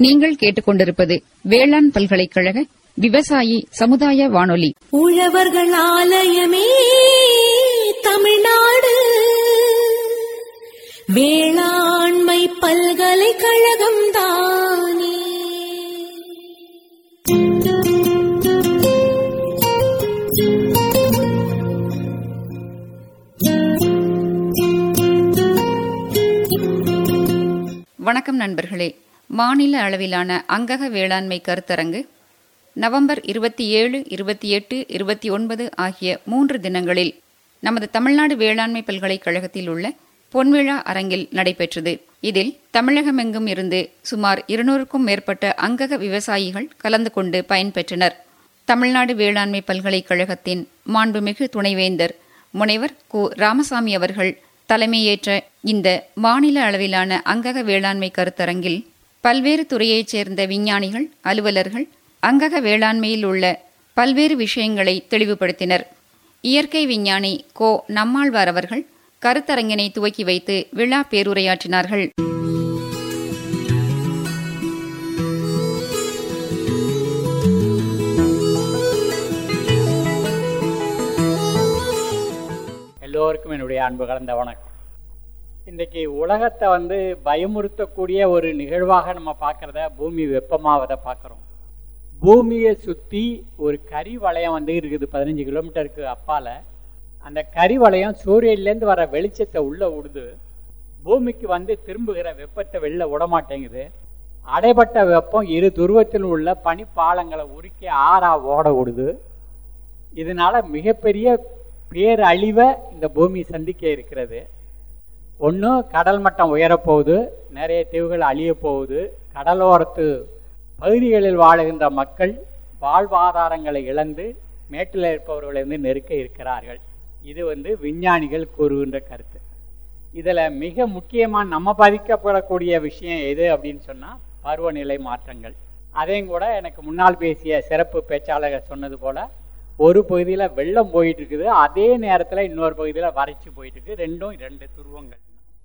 நீங்கள் கேட்டுக்கொண்டிருப்பது வேளாண் பல்கலைக்கழக விவசாயி சமுதாய வானொலி உழவர்கள் ஆலயமே தமிழ்நாடு வேளாண்மை பல்கலைக்கழகம் தானே வணக்கம் நண்பர்களே மாநில அளவிலான அங்கக வேளாண்மை கருத்தரங்கு நவம்பர் இருபத்தி ஏழு இருபத்தி எட்டு இருபத்தி ஒன்பது ஆகிய மூன்று தினங்களில் நமது தமிழ்நாடு வேளாண்மை பல்கலைக்கழகத்தில் உள்ள பொன்விழா அரங்கில் நடைபெற்றது இதில் தமிழகமெங்கும் இருந்து சுமார் இருநூறுக்கும் மேற்பட்ட அங்கக விவசாயிகள் கலந்து கொண்டு பயன்பெற்றனர் தமிழ்நாடு வேளாண்மை பல்கலைக்கழகத்தின் மாண்புமிகு துணைவேந்தர் முனைவர் கு ராமசாமி அவர்கள் தலைமையேற்ற இந்த மாநில அளவிலான அங்கக வேளாண்மை கருத்தரங்கில் பல்வேறு துறையைச் சேர்ந்த விஞ்ஞானிகள் அலுவலர்கள் அங்கக வேளாண்மையில் உள்ள பல்வேறு விஷயங்களை தெளிவுபடுத்தினர் இயற்கை விஞ்ஞானி கோ நம்மாழ்வார் அவர்கள் கருத்தரங்கினை துவக்கி வைத்து விழா பேருரையாற்றினார்கள் எல்லோருக்கும் என்னுடைய அன்பு கலந்த வணக்கம் இன்றைக்கி உலகத்தை வந்து பயமுறுத்தக்கூடிய ஒரு நிகழ்வாக நம்ம பார்க்குறத பூமி வெப்பமாவதை பார்க்குறோம் பூமியை சுற்றி ஒரு கரி வளையம் வந்து இருக்குது பதினஞ்சு கிலோமீட்டருக்கு அப்பால் அந்த கரி வளையம் சூரியன்லேருந்து வர வெளிச்சத்தை உள்ளே விடுது பூமிக்கு வந்து திரும்புகிற வெப்பத்தை வெளில விட மாட்டேங்குது அடைபட்ட வெப்பம் இரு துருவத்தில் உள்ள பனிப்பாலங்களை உருக்கி ஆறா ஓட விடுது இதனால மிகப்பெரிய பேரழிவை இந்த பூமி சந்திக்க இருக்கிறது ஒன்று கடல் மட்டம் உயரப்போகுது நிறைய தீவுகள் அழிய போகுது கடலோரத்து பகுதிகளில் வாழுகின்ற மக்கள் வாழ்வாதாரங்களை இழந்து மேட்டில் இருப்பவர்களிருந்து நெருக்க இருக்கிறார்கள் இது வந்து விஞ்ஞானிகள் கூறுகின்ற கருத்து இதில் மிக முக்கியமாக நம்ம பாதிக்கப்படக்கூடிய விஷயம் எது அப்படின்னு சொன்னால் பருவநிலை மாற்றங்கள் அதையும் கூட எனக்கு முன்னால் பேசிய சிறப்பு பேச்சாளர்கள் சொன்னது போல் ஒரு பகுதியில் வெள்ளம் போயிட்டு இருக்குது அதே நேரத்தில் இன்னொரு பகுதியில் வறட்சி போயிட்டு இருக்கு ரெண்டும் ரெண்டு துருவங்கள்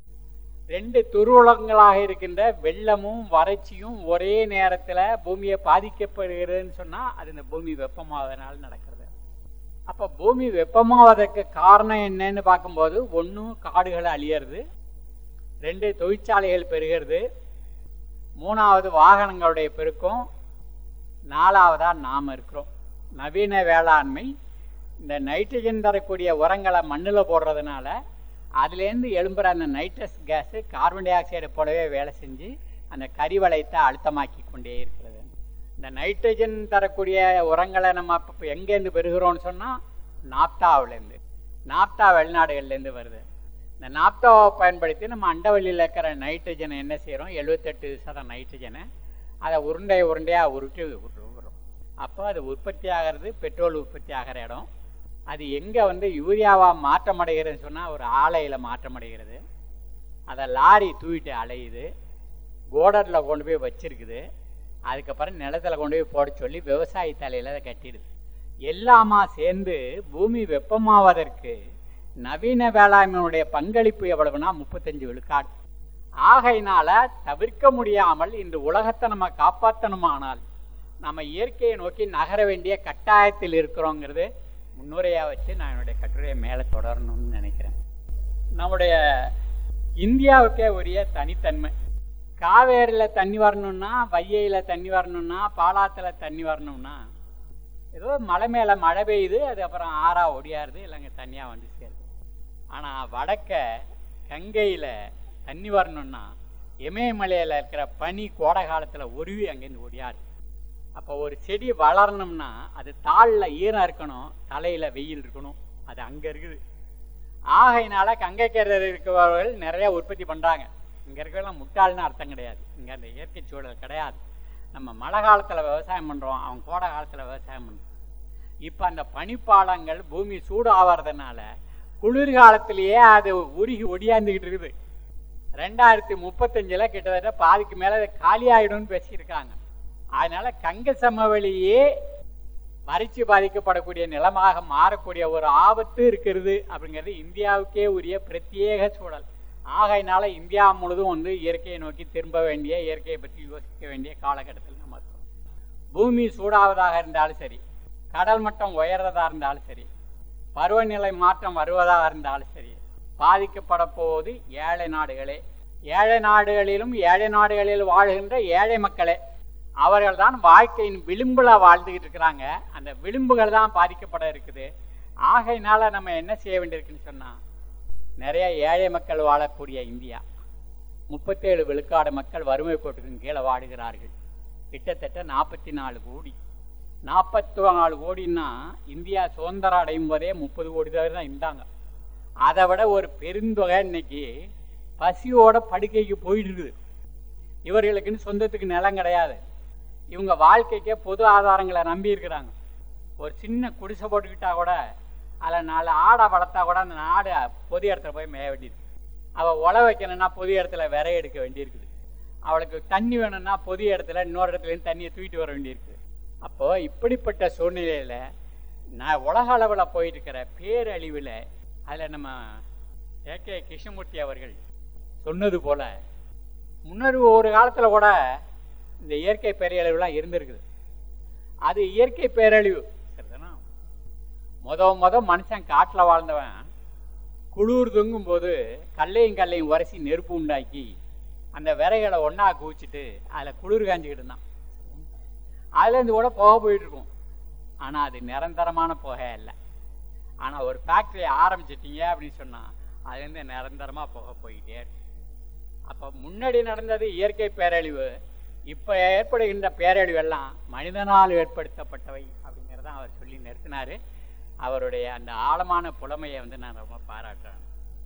ரெண்டு துருவங்களாக இருக்கின்ற வெள்ளமும் வறட்சியும் ஒரே நேரத்தில் பூமியை பாதிக்கப்படுகிறதுன்னு சொன்னால் அது இந்த பூமி வெப்பமாவதனால நடக்கிறது அப்போ பூமி வெப்பமாவதற்கு காரணம் என்னன்னு பார்க்கும்போது ஒன்றும் காடுகளை அழியிறது ரெண்டு தொழிற்சாலைகள் பெருகிறது மூணாவது வாகனங்களுடைய பெருக்கம் நாலாவதாக நாம் இருக்கிறோம் நவீன வேளாண்மை இந்த நைட்ரஜன் தரக்கூடிய உரங்களை மண்ணில் போடுறதுனால அதுலேருந்து எழும்புற அந்த நைட்ரஸ் கேஸு கார்பன் டை ஆக்சைடை போலவே வேலை செஞ்சு அந்த கரிவளையத்தை அழுத்தமாக்கி கொண்டே இருக்கிறது இந்த நைட்ரஜன் தரக்கூடிய உரங்களை நம்ம இப்போ எங்கேருந்து பெறுகிறோம்னு சொன்னால் நாப்தாவிலேருந்து நாப்தா வெளிநாடுகள்லேருந்து வருது இந்த நாப்தாவை பயன்படுத்தி நம்ம அண்டவெளியில் இருக்கிற நைட்ரஜனை என்ன செய்கிறோம் எழுபத்தெட்டு சதம் நைட்ரஜனை அதை உருண்டை உருண்டையாக உருட்டி விடுறோம் அப்போ அது உற்பத்தி ஆகிறது பெட்ரோல் உற்பத்தி ஆகிற இடம் அது எங்கே வந்து யூரியாவாக மாற்றமடைகிறதுன்னு சொன்னால் ஒரு ஆலையில் மாற்றமடைகிறது அதை லாரி தூக்கிட்டு அலையுது கோடரில் கொண்டு போய் வச்சிருக்குது அதுக்கப்புறம் நிலத்தில் கொண்டு போய் போட சொல்லி விவசாய தலையில் அதை கட்டிடுது எல்லாமா சேர்ந்து பூமி வெப்பமாவதற்கு நவீன வேளாண்மையுடைய பங்களிப்பு எவ்வளவுனா முப்பத்தஞ்சு விழுக்காடு ஆகையினால தவிர்க்க முடியாமல் இந்த உலகத்தை நம்ம காப்பாற்றணுமானால் நம்ம இயற்கையை நோக்கி நகர வேண்டிய கட்டாயத்தில் இருக்கிறோங்கிறது முன்னுரையாக வச்சு நான் என்னுடைய கட்டுரையை மேலே தொடரணும்னு நினைக்கிறேன் நம்முடைய இந்தியாவுக்கே உரிய தனித்தன்மை காவேரியில் தண்ணி வரணும்னா வையையில் தண்ணி வரணும்னா பாலாத்தில் தண்ணி வரணும்னா ஏதோ மலை மேலே மழை பெய்யுது அது அப்புறம் ஆறா ஒடியாருது இல்லைங்க தண்ணியாக வந்து சேருது ஆனால் வடக்க கங்கையில் தண்ணி வரணும்னா இமயமலையில் இருக்கிற பனி கோடை காலத்தில் உருவி அங்கேருந்து ஒடியாரு அப்போ ஒரு செடி வளரணும்னா அது தாளில் ஈரம் இருக்கணும் தலையில் வெயில் இருக்கணும் அது அங்கே இருக்குது ஆகையினால கங்கைக்கரை இருக்கிறவர்கள் நிறைய உற்பத்தி பண்ணுறாங்க இங்கே இருக்கிறவங்க முட்டாள்னு அர்த்தம் கிடையாது இங்கே அந்த இயற்கை சூழல் கிடையாது நம்ம மழை காலத்தில் விவசாயம் பண்ணுறோம் அவங்க கோடை காலத்தில் விவசாயம் பண்ணுறோம் இப்போ அந்த பனிப்பாலங்கள் பூமி சூடு ஆவறதுனால குளிர்காலத்திலேயே அது உருகி ஒடியாந்துக்கிட்டு இருக்குது ரெண்டாயிரத்தி முப்பத்தஞ்சில் கிட்டத்தட்ட பாதிக்கு மேலே அது காலியாயிடும்னு பேசியிருக்காங்க அதனால கங்க சமவெளியே வறட்சி பாதிக்கப்படக்கூடிய நிலமாக மாறக்கூடிய ஒரு ஆபத்து இருக்கிறது அப்படிங்கிறது இந்தியாவுக்கே உரிய பிரத்யேக சூழல் ஆகையினால இந்தியா முழுதும் வந்து இயற்கையை நோக்கி திரும்ப வேண்டிய இயற்கையை பற்றி யோசிக்க வேண்டிய காலகட்டத்தில் நம்ம இருக்கோம் பூமி சூடாவதாக இருந்தாலும் சரி கடல் மட்டம் உயர்றதா இருந்தாலும் சரி பருவநிலை மாற்றம் வருவதாக இருந்தாலும் சரி பாதிக்கப்பட போவது ஏழை நாடுகளே ஏழை நாடுகளிலும் ஏழை நாடுகளில் வாழ்கின்ற ஏழை மக்களே அவர்கள் தான் வாழ்க்கையின் விளிம்புல வாழ்ந்துகிட்டு இருக்கிறாங்க அந்த விளிம்புகள் தான் பாதிக்கப்பட இருக்குது ஆகையினால நம்ம என்ன செய்ய வேண்டியிருக்குன்னு சொன்னா நிறைய ஏழை மக்கள் வாழக்கூடிய இந்தியா முப்பத்தேழு விழுக்காடு மக்கள் வறுமை கோட்டுக்கு கீழே வாடுகிறார்கள் கிட்டத்தட்ட நாற்பத்தி நாலு கோடி நாற்பத்தி நாலு கோடின்னா இந்தியா சுதந்திரம் அடையும் போதே முப்பது கோடி பேர் தான் இருந்தாங்க அதை விட ஒரு பெருந்தொகை இன்னைக்கு பசியோட படுக்கைக்கு போயிட்டு இருக்குது இவர்களுக்குன்னு சொந்தத்துக்கு நிலம் கிடையாது இவங்க வாழ்க்கைக்கே பொது ஆதாரங்களை நம்பி இருக்கிறாங்க ஒரு சின்ன குடிசை போட்டுக்கிட்டா கூட அதில் நாலு ஆடை வளர்த்தா கூட அந்த நாடு பொது இடத்துல போய் மேய வேண்டியது அவள் உழ வைக்கணும்னா பொது இடத்துல விரை எடுக்க வேண்டியிருக்குது அவளுக்கு தண்ணி வேணும்னா பொது இடத்துல இன்னொரு இடத்துலேருந்து தண்ணியை தூக்கிட்டு வர வேண்டியிருக்கு அப்போது இப்படிப்பட்ட சூழ்நிலையில் நான் உலக அளவில் போயிட்டு இருக்கிற பேரழிவில் அதில் நம்ம ஏ கே கிருஷ்ணமூர்த்தி அவர்கள் சொன்னது போல முன்னொரு ஒரு காலத்தில் கூட இந்த இயற்கை பேரழிவுலாம் இருந்திருக்குது அது இயற்கை பேரழிவு சரிதானா முத முத மனுஷன் காட்டில் வாழ்ந்தவன் குளிர் தொங்கும் போது கல்லையும் கல்லையும் உரசி நெருப்பு உண்டாக்கி அந்த விறகுகளை ஒன்றா குவிச்சிட்டு அதில் குளிர் காஞ்சிக்கிட்டு இருந்தான் அதுலேருந்து கூட புகை போயிட்டு இருக்கும் ஆனால் அது நிரந்தரமான புகை இல்லை ஆனால் ஒரு ஃபேக்ட்ரியை ஆரம்பிச்சிட்டீங்க அப்படின்னு சொன்னால் அதுலேருந்து நிரந்தரமாக புகை போய்கிட்டே இருக்கு அப்போ முன்னாடி நடந்தது இயற்கை பேரழிவு இப்போ ஏற்படுகின்ற பேரழிவு எல்லாம் மனிதனால் ஏற்படுத்தப்பட்டவை அப்படிங்கிறத அவர் சொல்லி நிறுத்தினார் அவருடைய அந்த ஆழமான புலமையை வந்து நான் ரொம்ப பாராட்டுறேன்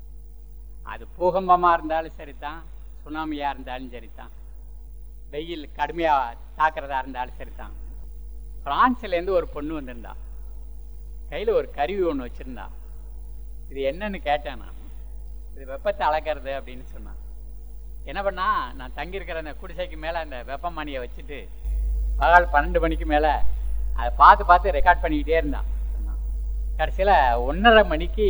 அது பூகம்பமாக இருந்தாலும் சரிதான் சுனாமியாக இருந்தாலும் சரிதான் வெயில் கடுமையாக தாக்குறதா இருந்தாலும் சரிதான் பிரான்ஸ்லேருந்து ஒரு பொண்ணு வந்திருந்தா கையில் ஒரு கருவி ஒன்று வச்சுருந்தா இது என்னன்னு கேட்டேன் நான் இது வெப்பத்தை அளக்கிறது அப்படின்னு சொன்னான் என்ன பண்ணா நான் தங்கியிருக்கிற அந்த குடிசைக்கு மேலே அந்த வெப்பமணியை வச்சுட்டு பகல் பன்னெண்டு மணிக்கு மேலே அதை பார்த்து பார்த்து ரெக்கார்ட் பண்ணிக்கிட்டே இருந்தான் கடைசியில் ஒன்றரை மணிக்கு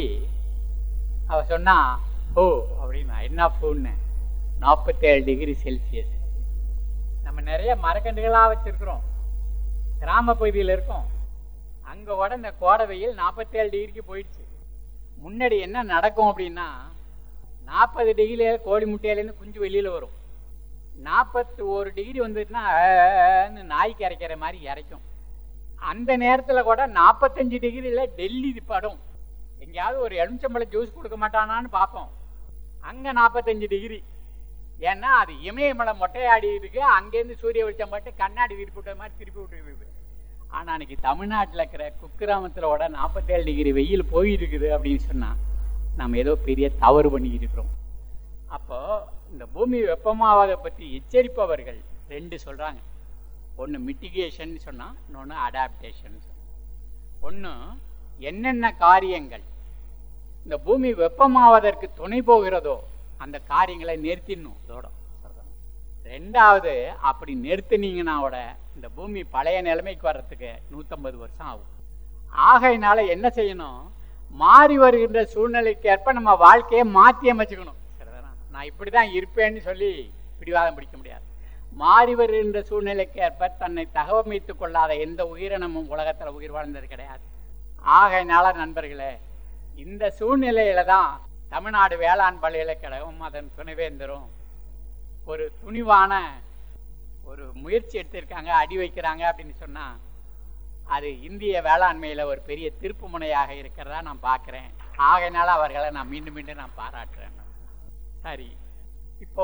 அவ சொன்னா ஓ அப்படின்னா என்ன ஃபோன்னு நாற்பத்தேழு டிகிரி செல்சியஸ் நம்ம நிறைய மரக்கன்றுகளாக வச்சுருக்குறோம் கிராம பகுதியில் இருக்கோம் அங்கே கூட இந்த கோடை வெயில் நாற்பத்தேழு டிகிரிக்கு போயிடுச்சு முன்னாடி என்ன நடக்கும் அப்படின்னா நாற்பது டிகிரியில் கோழி முட்டையிலேருந்து குஞ்சு வெளியில் வரும் நாற்பத்தி ஒரு டிகிரி வந்துட்டுனா ஆன்னு நாய்க்கு இறைக்கிற மாதிரி இறைக்கும் அந்த நேரத்தில் கூட நாற்பத்தஞ்சு டிகிரியில் டெல்லி படும் எங்கேயாவது ஒரு எலுமிச்சம்பழம் ஜூஸ் கொடுக்க மாட்டானான்னு பார்ப்போம் அங்கே நாற்பத்தஞ்சு டிகிரி ஏன்னா அது இமயமலை மொட்டையாடி இருக்கு அங்கேருந்து சூரிய வெளிச்சம் பட்டு கண்ணாடி திருப்பி விட்ட மாதிரி திருப்பி விட்டுருக்கு ஆனால் அன்னைக்கு தமிழ்நாட்டில் இருக்கிற குக்கிராமத்தில் கூட நாற்பத்தேழு டிகிரி வெயில் போயிருக்குது அப்படின்னு சொன்னால் நம்ம ஏதோ பெரிய தவறு பண்ணிக்கிட்டு இருக்கிறோம் அப்போ இந்த பூமி வெப்பமாவதை பற்றி எச்சரிப்பவர்கள் ரெண்டு சொல்கிறாங்க ஒன்று மிட்டிகேஷன் சொன்னால் இன்னொன்று அடாப்டேஷன் ஒன்று என்னென்ன காரியங்கள் இந்த பூமி வெப்பமாவதற்கு துணை போகிறதோ அந்த காரியங்களை நிறுத்திடணும் இதோட ரெண்டாவது அப்படி நிறுத்தினீங்கன்னா கூட இந்த பூமி பழைய நிலைமைக்கு வர்றதுக்கு நூற்றம்பது வருஷம் ஆகும் ஆகையினால என்ன செய்யணும் மாறி வருகின்ற சூழ்நிலைக்கு ஏற்ப நம்ம வாழ்க்கையை மாற்றி அமைச்சுக்கணும் சரிதானா நான் இப்படி தான் இருப்பேன்னு சொல்லி பிடிவாதம் பிடிக்க முடியாது மாறி வருகின்ற சூழ்நிலைக்கு ஏற்ப தன்னை தகவமைத்துக் கொள்ளாத எந்த உயிரினமும் உலகத்தில் உயிர் வாழ்ந்தது கிடையாது ஆகையினால நண்பர்களே இந்த சூழ்நிலையில தான் தமிழ்நாடு வேளாண் பல்கலைக்கழகம் அதன் துணைவேந்தரும் ஒரு துணிவான ஒரு முயற்சி எடுத்திருக்காங்க அடி வைக்கிறாங்க அப்படின்னு சொன்னால் அது இந்திய வேளாண்மையில் ஒரு பெரிய திருப்பு முனையாக இருக்கிறதா நான் பார்க்குறேன் ஆகையினால அவர்களை நான் மீண்டும் மீண்டும் நான் பாராட்டுறேன் சரி இப்போ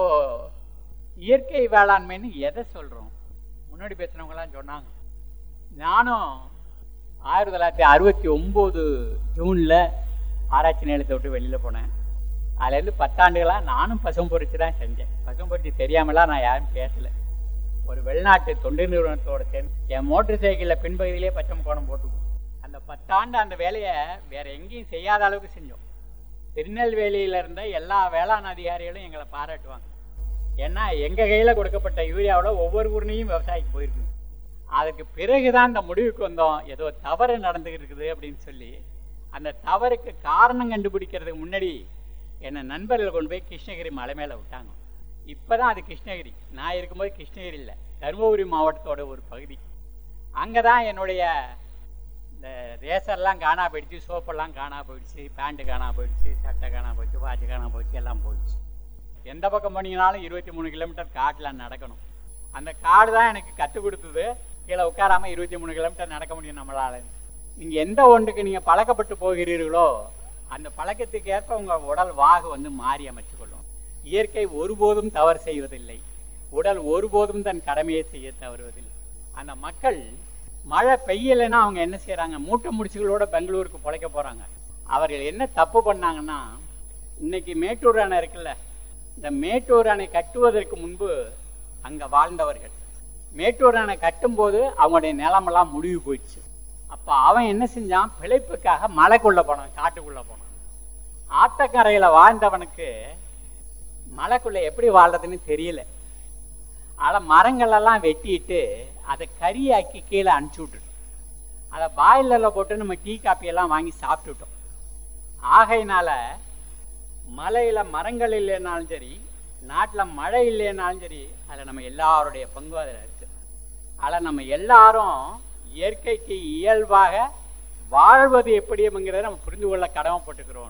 இயற்கை வேளாண்மைன்னு எதை சொல்கிறோம் முன்னாடி பேசுனவங்களாம் சொன்னாங்க நானும் ஆயிரத்தி தொள்ளாயிரத்தி அறுபத்தி ஒம்பது ஜூனில் ஆராய்ச்சி நிலையத்தை விட்டு வெளியில் போனேன் அதுலேருந்து பத்தாண்டுகளாக நானும் பசும் பொறிச்சு தான் செஞ்சேன் பசும் பொறிச்சு தெரியாமலாம் நான் யாரும் பேசலை ஒரு வெளிநாட்டு தொண்டு நிறுவனத்தோட சேர்ந்து என் மோட்டர் சைக்கிளில் பின்பகுதியிலே பச்சை கோணம் போட்டுக்குவோம் அந்த பத்தாண்டு அந்த வேலையை வேற எங்கேயும் செய்யாத அளவுக்கு செஞ்சோம் திருநெல்வேலியில இருந்த எல்லா வேளாண் அதிகாரிகளும் எங்களை பாராட்டுவாங்க ஏன்னா எங்கள் கையில் கொடுக்கப்பட்ட யூரியாவில் ஒவ்வொரு ஊர்னையும் விவசாயிக்கு போயிருக்கு அதுக்கு பிறகு தான் இந்த முடிவுக்கு வந்தோம் ஏதோ தவறு நடந்துகிட்டு இருக்குது அப்படின்னு சொல்லி அந்த தவறுக்கு காரணம் கண்டுபிடிக்கிறதுக்கு முன்னாடி என்னை நண்பர்கள் கொண்டு போய் கிருஷ்ணகிரி மலை மேலே விட்டாங்க இப்போ தான் அது கிருஷ்ணகிரி நான் இருக்கும்போது கிருஷ்ணகிரி இல்லை தருமபுரி மாவட்டத்தோட ஒரு பகுதி அங்கே தான் என்னுடைய இந்த ரேசர்லாம் காணா போயிடுச்சு சோப்பெல்லாம் காணா போயிடுச்சு பேண்ட்டு காணா போயிடுச்சு சட்டை காணா போயிடுச்சு வாட்ச் காணா போயிடுச்சு எல்லாம் போயிடுச்சு எந்த பக்கம் போனீங்கனாலும் இருபத்தி மூணு கிலோமீட்டர் காட்டில் நடக்கணும் அந்த காடு தான் எனக்கு கற்றுக் கொடுத்தது கீழே உட்காராம இருபத்தி மூணு கிலோமீட்டர் நடக்க முடியும் நம்மளால நீங்கள் எந்த ஒன்றுக்கு நீங்கள் பழக்கப்பட்டு போகிறீர்களோ அந்த பழக்கத்துக்கு ஏற்ப உங்கள் உடல் வாகு வந்து மாறி அமைச்சுக்கொள்ளும் இயற்கை ஒருபோதும் தவறு செய்வதில்லை உடல் ஒருபோதும் தன் கடமையை செய்ய தவறுவதில்லை அந்த மக்கள் மழை பெய்யலைன்னா அவங்க என்ன செய்கிறாங்க மூட்டை முடிச்சுகளோட பெங்களூருக்கு பிழைக்க போகிறாங்க அவர்கள் என்ன தப்பு பண்ணாங்கன்னா இன்னைக்கு மேட்டூர் அணை இருக்குல்ல இந்த மேட்டூர் அணை கட்டுவதற்கு முன்பு அங்கே வாழ்ந்தவர்கள் மேட்டூர் அணை கட்டும்போது அவங்களுடைய நிலமெல்லாம் முடிவு போயிடுச்சு அப்போ அவன் என்ன செஞ்சான் பிழைப்புக்காக மலைக்குள்ளே போனான் காட்டுக்குள்ளே போனான் ஆத்தக்கரையில் வாழ்ந்தவனுக்கு மலைக்குள்ளே எப்படி வாழ்றதுன்னு தெரியல அதில் மரங்களெல்லாம் வெட்டிட்டு அதை கறியாக்கி கீழே அனுப்பிச்சி விட்டுட்டோம் அதை பாயிலரில் போட்டு நம்ம டீ காப்பியெல்லாம் வாங்கி சாப்பிட்டுட்டோம் ஆகையினால மலையில் மரங்கள் இல்லைனாலும் சரி நாட்டில் மழை இல்லைனாலும் சரி அதில் நம்ம எல்லாருடைய பங்கு அதில் இருக்குது அதில் நம்ம எல்லாரும் இயற்கைக்கு இயல்பாக வாழ்வது எப்படிங்கிறத நம்ம புரிந்து கொள்ள கடமைப்பட்டுக்கிறோம்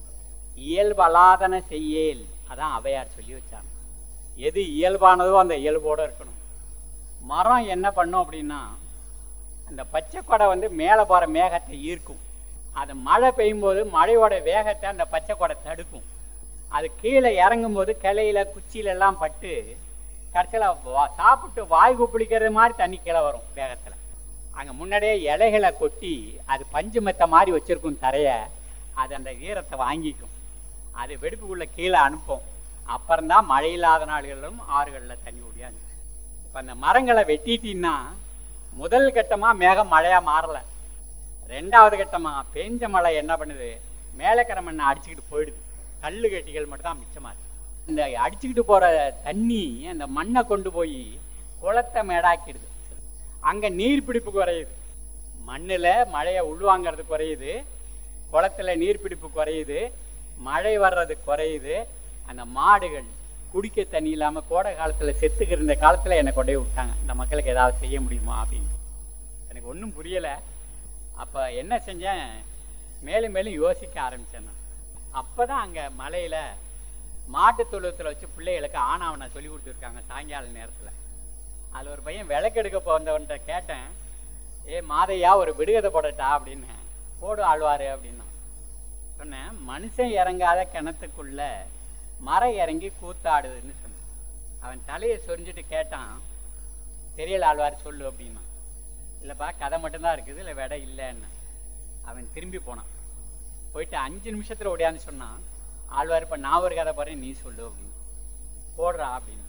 இயல்பலாதன செய்யேல் அதான் அவையார் சொல்லி வச்சாங்க எது இயல்பானதோ அந்த இயல்போடு இருக்கணும் மரம் என்ன பண்ணும் அப்படின்னா அந்த பச்சை கொடை வந்து மேலே போகிற மேகத்தை ஈர்க்கும் அது மழை பெய்யும்போது மழையோட வேகத்தை அந்த பச்சை கொடை தடுக்கும் அது கீழே இறங்கும்போது கிளையில குச்சியில எல்லாம் பட்டு கடைசியில் சாப்பிட்டு வாய் குப்பிடிக்கிறது மாதிரி தண்ணி கீழே வரும் வேகத்தில் அங்கே முன்னாடியே இலைகளை கொட்டி அது பஞ்சு மெத்த மாதிரி வச்சிருக்கும் தரைய அது அந்த ஈரத்தை வாங்கிக்கும் அது வெடிப்புக்குள்ளே கீழே அனுப்பும் அப்புறம்தான் மழை இல்லாத நாடுகளிலும் ஆறுகளில் தண்ணி ஓடியாங்க இப்போ அந்த மரங்களை வெட்டிட்டீங்கன்னா முதல் கட்டமாக மேகம் மழையாக மாறலை ரெண்டாவது கட்டமாக பெஞ்ச மழை என்ன பண்ணுது மேலக்கரை மண்ணை அடிச்சுக்கிட்டு போயிடுது கல்லு கட்டிகள் மட்டும் தான் மிச்சமாக இருக்கு இந்த அடிச்சுக்கிட்டு போகிற தண்ணி அந்த மண்ணை கொண்டு போய் குளத்தை மேடாக்கிடுது அங்கே நீர்பிடிப்பு குறையுது மண்ணில் மழையை உள்வாங்கிறது குறையுது குளத்துல நீர்பிடிப்பு குறையுது மழை வர்றது குறையுது அந்த மாடுகள் குடிக்க தண்ணி இல்லாமல் கோடை காலத்தில் செத்துக்கிற இந்த காலத்தில் என்னை கொண்டே விட்டாங்க இந்த மக்களுக்கு ஏதாவது செய்ய முடியுமா அப்படின்னு எனக்கு ஒன்றும் புரியலை அப்போ என்ன செஞ்சேன் மேலும் மேலும் யோசிக்க ஆரம்பித்தேன் நான் அப்போ தான் அங்கே மலையில் மாட்டுத் தொழுவத்தில் வச்சு பிள்ளைகளுக்கு ஆனாவனை சொல்லி கொடுத்துருக்காங்க சாயங்கால நேரத்தில் அதில் ஒரு பையன் விளக்கெடுக்க போந்தவன்கிட்ட கேட்டேன் ஏ மாதையா ஒரு விடுகதை போடட்டா அப்படின்னு போடு ஆழ்வாரு அப்படின்னா சொன்னேன் மனுஷன் இறங்காத கிணத்துக்குள்ள மரம் இறங்கி கூத்தாடுதுன்னு சொன்னேன் அவன் தலையை சொரிஞ்சிட்டு கேட்டான் தெரியல ஆழ்வார் சொல்லு அப்படின்னா இல்லைப்பா கதை மட்டும்தான் இருக்குது இல்லை விடை இல்லைன்னு அவன் திரும்பி போனான் போயிட்டு அஞ்சு நிமிஷத்தில் ஓடியாந்து சொன்னான் ஆழ்வார் இப்போ நான் ஒரு கதை போகிறேன் நீ சொல்லு அப்படின்னு போடுறா அப்படின்னு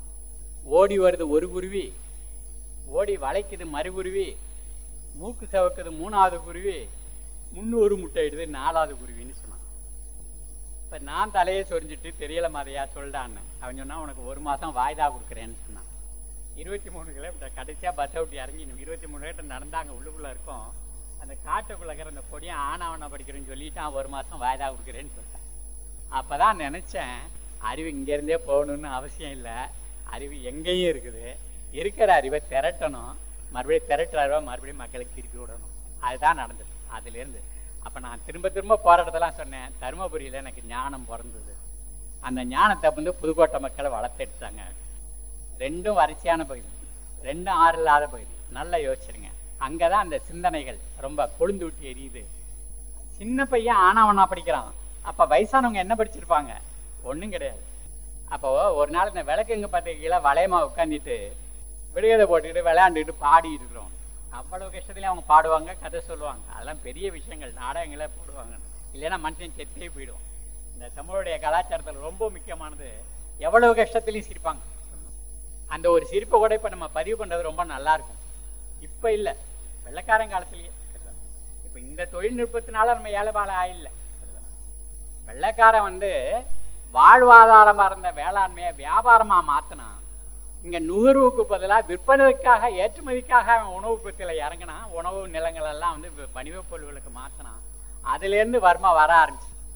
ஓடி வருது ஒரு குருவி ஓடி வளைக்குது மறுகுருவி மூக்கு சவக்குது மூணாவது குருவி முன்னூறு முட்டையிடுது நாலாவது குருவின்னு சொன்னான் இப்போ நான் தலையை சொரிஞ்சிட்டு தெரியல மாதிரியா சொல்லிட்டான்னு அவன் சொன்னா உனக்கு ஒரு மாதம் வாய்தா கொடுக்குறேன்னு சொன்னான் இருபத்தி மூணு கிலோமீட்டர் கடைசியாக பஸ் விட்டு இறங்கி இன்னும் இருபத்தி மூணு கிலோமீட்டர் நடந்தாங்க உள்ளுக்குள்ளே இருக்கோம் அந்த காட்டுக்குள்ளே இருக்கிற அந்த பொடியை ஆனாவனை படிக்கிறேன்னு சொல்லிட்டான் ஒரு மாதம் வாய்தா கொடுக்குறேன்னு சொல்லிட்டான் அப்போ தான் நினச்சேன் அறிவு இங்கேருந்தே போகணுன்னு அவசியம் இல்லை அறிவு எங்கேயும் இருக்குது இருக்கிற அறிவை திரட்டணும் மறுபடியும் திரட்டுற அறிவை மறுபடியும் மக்களுக்கு திருப்பி விடணும் அதுதான் நடந்தது அதுலேருந்து அப்போ நான் திரும்ப திரும்ப போகிற இடத்தெல்லாம் சொன்னேன் தருமபுரியில் எனக்கு ஞானம் பிறந்தது அந்த ஞானத்தை வந்து புதுக்கோட்டை மக்களை வளர்த்தெடுத்தாங்க ரெண்டும் வறட்சியான பகுதி ரெண்டும் ஆறு இல்லாத பகுதி நல்லா யோசிச்சிருங்க அங்கே தான் அந்த சிந்தனைகள் ரொம்ப கொழுந்து விட்டு எரியுது சின்ன பையன் ஆனாவனா படிக்கிறான் அப்போ வயசானவங்க என்ன படிச்சிருப்பாங்க ஒன்றும் கிடையாது அப்போ ஒரு நாள் இந்த விளக்கு எங்கே பார்த்துக்கீங்களா வளையமா உட்காந்துட்டு விடுகதை போட்டுக்கிட்டு விளையாண்டுக்கிட்டு பாடிட்டு இருக்கிறோம் அவ்வளவு கஷ்டத்துலையும் அவங்க பாடுவாங்க கதை சொல்லுவாங்க அதெல்லாம் பெரிய விஷயங்கள் நாடகங்களே போடுவாங்க இல்லைன்னா மனுஷன் செத்தே போயிடுவோம் இந்த தமிழுடைய கலாச்சாரத்தில் ரொம்ப முக்கியமானது எவ்வளவு கஷ்டத்துலையும் சிரிப்பாங்க அந்த ஒரு சிரிப்பை கூட இப்போ நம்ம பதிவு பண்ணுறது ரொம்ப நல்லா இருக்கும் இப்போ இல்லை வெள்ளக்காரன் காலத்துலேயே இப்போ இந்த தொழில்நுட்பத்தினால நம்ம ஏழைபால ஆயில்லை வெள்ளைக்காரன் வந்து வாழ்வாதாரமாக இருந்த வேளாண்மையை வியாபாரமாக மாற்றினா இங்கே நுகர்வுக்கு பதிலாக விற்பனைக்காக ஏற்றுமதிக்காக அவன் உணவு உற்பத்தியில் இறங்கினான் உணவு நிலங்கள் எல்லாம் வந்து வி- வணிகப் பொருள்களுக்கு மாற்றினான் அதுலேருந்து வருமா வர ஆரம்பிச்சு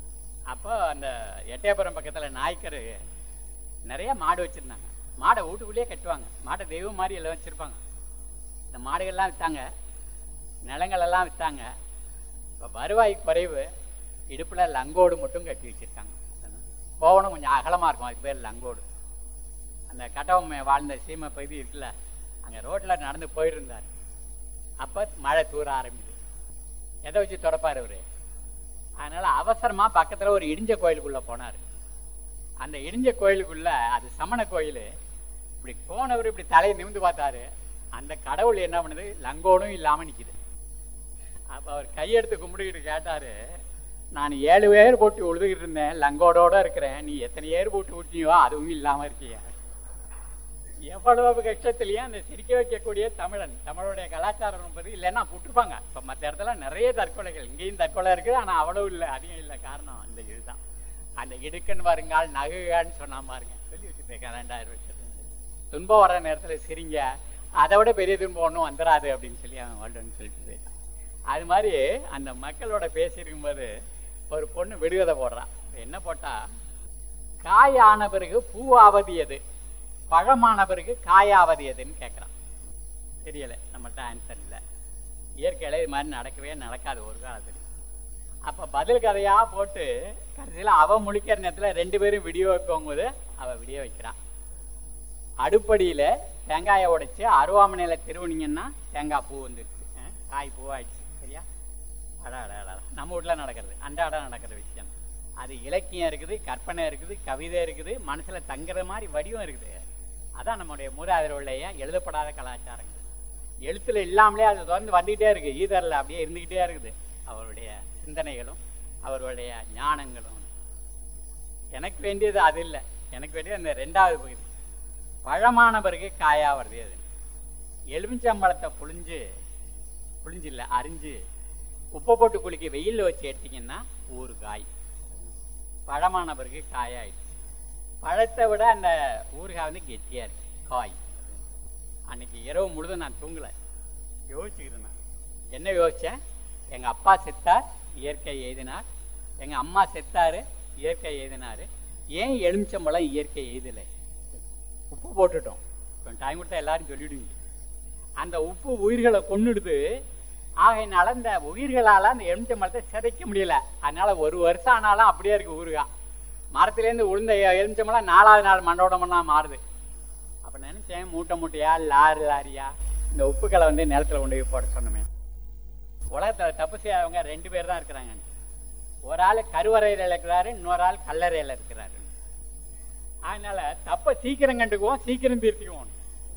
அப்போ அந்த எட்டயபுரம் பக்கத்தில் நாய்க்கர் நிறைய மாடு வச்சுருந்தாங்க மாடை வீட்டுக்குள்ளேயே கட்டுவாங்க மாடை தெய்வம் மாதிரி எல்லாம் வச்சுருப்பாங்க இந்த மாடுகள்லாம் விற்றாங்க நிலங்களெல்லாம் விற்றாங்க இப்போ வருவாய் குறைவு இடுப்பில் லங்கோடு மட்டும் கட்டி வச்சுருக்காங்க கோவணம் கொஞ்சம் அகலமாக இருக்கும் அதுக்கு பேர் லங்கோடு அந்த கட்டவம் வாழ்ந்த சீமை பகுதி இருக்குல்ல அங்கே ரோட்டில் நடந்து போயிருந்தார் அப்போ மழை தூர ஆரம்பிக்குது எதை வச்சு தொடப்பார் அவர் அதனால் அவசரமாக பக்கத்தில் ஒரு இடிஞ்ச கோயிலுக்குள்ளே போனார் அந்த இடிஞ்ச கோயிலுக்குள்ள அது சமண கோயில் இப்படி போனவர் இப்படி தலையை நிமிந்து பார்த்தாரு அந்த கடவுள் என்ன பண்ணுது லங்கோனும் இல்லாமல் நிற்கிது அப்போ அவர் கையெடுத்து கும்பிட்டுக்கிட்டு கேட்டார் நான் ஏழு பேர் போட்டு உழுதுகிட்டு இருந்தேன் லங்கோடோட இருக்கிறேன் நீ எத்தனை ஏர் போட்டு விட்டியோ அதுவும் இல்லாமல் இருக்கியா எவ்வளவு கஷ்டத்துலையும் அந்த சிரிக்க வைக்கக்கூடிய தமிழன் தமிழுடைய கலாச்சாரம் என்பது இல்லைன்னா விட்டுருப்பாங்க இப்போ மற்ற இடத்துல நிறைய தற்கொலைகள் இங்கேயும் தற்கொலை இருக்குது ஆனால் அவ்வளவு இல்லை அதிகம் இல்லை காரணம் இந்த இதுதான் அந்த இடுக்கன் வருங்கால் நகுகான்னு சொன்னா பாருங்க சொல்லி வச்சுருக்கேன் ரெண்டாயிரம் வருஷத்துக்கு துன்பம் வர நேரத்தில் சிரிங்க அதை விட பெரிய துன்பம் ஒன்றும் வந்துடாது அப்படின்னு சொல்லி அவன் வாழ்றன்னு சொல்லிட்டு போயிட்டான் அது மாதிரி அந்த மக்களோட பேசியிருக்கும்போது ஒரு பொண்ணு விடுகதை போடுறான் என்ன போட்டா காய் ஆன பிறகு பூவாவது எது பழமான பிறகு காயாவது எதுன்னு கேட்குறான் தெரியல நம்மகிட்ட ஆன்சர் இல்லை இயற்கையில் இது மாதிரி நடக்கவே நடக்காது ஒரு காலத்துல அப்போ பதில் கதையாக போட்டு கடைசியில் அவன் முழிக்கிற நேரத்தில் ரெண்டு பேரும் விடியோ வைக்கும்போது அவள் விடிய வைக்கிறான் அடுப்படியில் தேங்காயை உடைச்சி அருவாமனையில் திருவுனிங்கன்னா தேங்காய் பூ வந்துருச்சு அஹ், காய் பூவாயிடுச்சு சரியா அடா அடா அடா நம்ம வீட்டில் நடக்கிறது அன்றாட நடக்கிற விஷயம் அது இலக்கியம் இருக்குது கற்பனை இருக்குது கவிதை இருக்குது மனசில் தங்குற மாதிரி வடிவம் இருக்குது அதான் நம்முடைய மூதாதையர்களுடைய எழுதப்படாத கலாச்சாரங்கள் எழுத்துல இல்லாமலே அது தொடர்ந்து வந்துக்கிட்டே இருக்கு ஈதரில் அப்படியே இருந்துக்கிட்டே இருக்குது அவருடைய சிந்தனைகளும் அவருடைய ஞானங்களும் எனக்கு வேண்டியது அது இல்லை எனக்கு வேண்டியது அந்த ரெண்டாவது பகுதி பழமான பிறகு காயா வருது அது எலுமிச்சம்பழத்தை புழிஞ்சு புழிஞ்சு இல்லை அரிஞ்சு உப்பை போட்டு குளிக்க வெயிலில் வச்சு எடுத்தீங்கன்னா ஒரு காய் பழமான பிறகு காயாயிடுச்சு பழத்தை விட அந்த ஊறுகாய் வந்து கெட்டியாக இருக்கு காய் அன்னைக்கு இரவு முழுதும் நான் தூங்கலை யோசிச்சுக்கிட்டு நான் என்ன யோசித்தேன் எங்கள் அப்பா செத்தார் இயற்கை எழுதினார் எங்கள் அம்மா செத்தார் இயற்கை எழுதினார் ஏன் எலுமிச்சம்பழம் இயற்கை எழுதலை உப்பு போட்டுட்டோம் கொஞ்சம் டைம் கொடுத்தா எல்லாரும் சொல்லிடுவீங்க அந்த உப்பு உயிர்களை கொன்னுடுது ஆகையினால இந்த உயிர்களால் அந்த எலுமிச்சம்பழத்தை சிதைக்க முடியல அதனால ஒரு வருஷம் ஆனாலும் அப்படியே இருக்கு ஊறுகாய் மரத்துலேருந்து உளுந்த எலுமிச்சம்பழம் நாலாவது நாள் மண்டோடமெல்லாம் மாறுது அப்போ நினச்சேன் மூட்டை மூட்டையா லாரி லாரியா இந்த உப்புக்களை வந்து நிலத்துல கொண்டு போய் போட சொன்னமே உலகத்தில் தப்பு செய்யாதவங்க ரெண்டு பேர் தான் இருக்கிறாங்க ஒரு ஆள் கருவறையில் இருக்கிறாரு இன்னொரு ஆள் கல்லறையில் இருக்கிறாரு அதனால தப்பை சீக்கிரம் கண்டுக்குவோம் சீக்கிரம் தீர்த்திக்குவோம்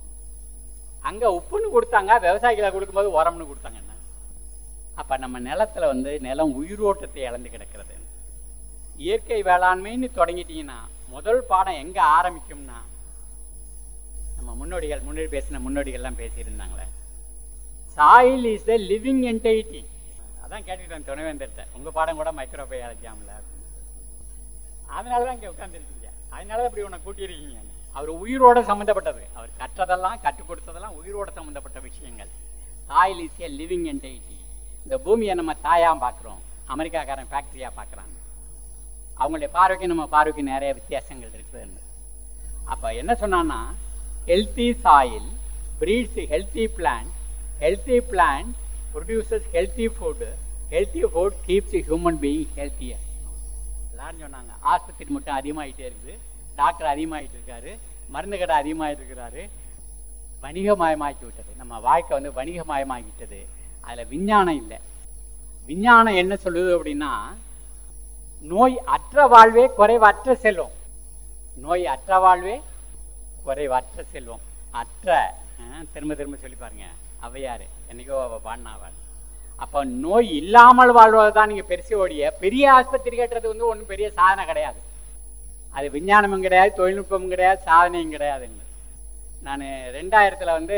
அங்க உப்புன்னு கொடுத்தாங்க விவசாயிகளை கொடுக்கும்போது உரம்னு கொடுத்தாங்க என்ன அப்ப நம்ம நிலத்துல வந்து நிலம் உயிரோட்டத்தை இழந்து கிடக்கிறது இயற்கை வேளாண்மைன்னு தொடங்கிட்டீங்கன்னா முதல் பாடம் எங்க ஆரம்பிக்கும்னா நம்ம முன்னோடிகள் முன்னாடி பேசின முன்னோடிகள்லாம் பேசியிருந்தாங்களே soil is the living entity அதான் கேட்டுக்கிட்டேன் துணைவேந்தர்கிட்ட உங்க பாடம் கூட மைக்ரோ பயாலஜியாமல அப்படின்னு அதனால தான் இங்கே உட்காந்துருக்கீங்க அதனால தான் இப்படி உன்னை கூட்டியிருக்கீங்க அவர் உயிரோட சம்மந்தப்பட்டது அவர் கற்றதெல்லாம் கற்றுக் கொடுத்ததெல்லாம் உயிரோட சம்மந்தப்பட்ட விஷயங்கள் soil is a living entity இந்த பூமியை நம்ம தாயாக பார்க்குறோம் அமெரிக்காக்காரன் ஃபேக்ட்ரியாக பார்க்குறாங்க அவங்களுடைய பார்வைக்கு நம்ம பார்வைக்கு நிறைய வித்தியாசங்கள் இருக்குதுன்னு அப்போ என்ன சொன்னான்னா healthy soil breeds healthy plant healthy plant produces healthy food healthy food keeps human being healthier எல்லாரும் சொன்னாங்க ஆஸ்பத்திரி மட்டும் அதிகமாகிட்டே இருக்குது டாக்டர் அதிகமாகிட்டு இருக்காரு மருந்து கடை அதிகமாகிட்டு இருக்கிறாரு வணிகமயமாக்கி விட்டது நம்ம வாழ்க்கை வந்து வணிகமயமாகிட்டது அதில் விஞ்ஞானம் இல்லை விஞ்ஞானம் என்ன சொல்லுது அப்படின்னா நோய் அற்ற வாழ்வே குறைவற்ற செல்வம் நோய் அற்ற வாழ்வே குறைவற்ற செல்வம் அற்ற அஹ், திரும்ப திரும்ப சொல்லி பாருங்க அவையாரு என்னைக்கோ அவ பாடினாவாள் அப்போ நோய் இல்லாமல் வாழ்வது தான் நீங்கள் பெருசு ஓடிய பெரிய ஆஸ்பத்திரி கட்டுறது வந்து ஒன்றும் பெரிய சாதனை கிடையாது அது விஞ்ஞானமும் கிடையாது தொழில்நுட்பமும் கிடையாது சாதனையும் கிடையாதுங்க நான் ரெண்டாயிரத்தில் வந்து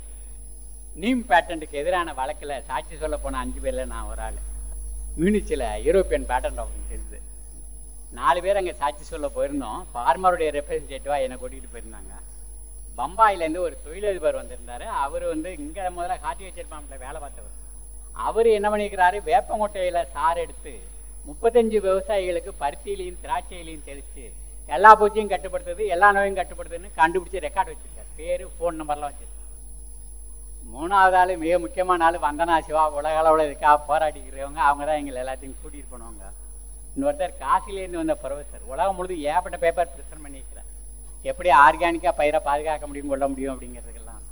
நீம் பேட்டன்ட்டுக்கு எதிரான வழக்கில் சாட்சி சொல்ல போன அஞ்சு பேரில் நான் ஒரு ஆள் மியூனிச்சில் யூரோப்பியன் பேட்டன்ட் ஆஃபீஸ் இருக்குது நாலு பேர் அங்கே சாட்சி சொல்ல போயிருந்தோம் ஃபார்மருடைய ரெப்ரசன்டேட்டிவாக என்னை கூட்டிகிட்டு போயிருந்தாங்க பம்பாயிலேருந்து ஒரு தொழிலதிபர் வந்திருந்தார் அவர் வந்து இங்கே முதல்ல காட்டி வச்சிருப்பாங்க வேலை பார்த்தவர் அவர் என்ன பண்ணியிருக்கிறாரு வேப்பங்கொட்டையில் சாறு எடுத்து முப்பத்தஞ்சு விவசாயிகளுக்கு பருத்தியிலையும் திராட்சையிலையும் தெளித்து எல்லா பூச்சியும் கட்டுப்படுத்துது எல்லா நோயும் கட்டுப்படுத்துன்னு கண்டுபிடிச்சி ரெக்கார்டு வச்சிருக்காரு பேர் ஃபோன் நம்பர்லாம் வச்சிருக்காரு மூணாவது ஆள் மிக முக்கியமான ஆள் வந்தனா சிவா உலக அளவில் இதுக்காக போராடிக்கிறவங்க அவங்க தான் எங்களை எல்லாத்தையும் கூட்டிகிட்டு போனவங்க இன்னொருத்தர் காசிலேருந்து வந்த ப்ரொஃபஸர் உலகம் முழுது ஏகப்பட்ட பேப்பர் பிரசன்ட் பண்ணியிருக்கிறார் எப்படி ஆர்கானிக்காக பயிரை பாதுகாக்க முடியும் கொள்ள முடியும் அப்படிங்கிறதுக்கெல்லாம்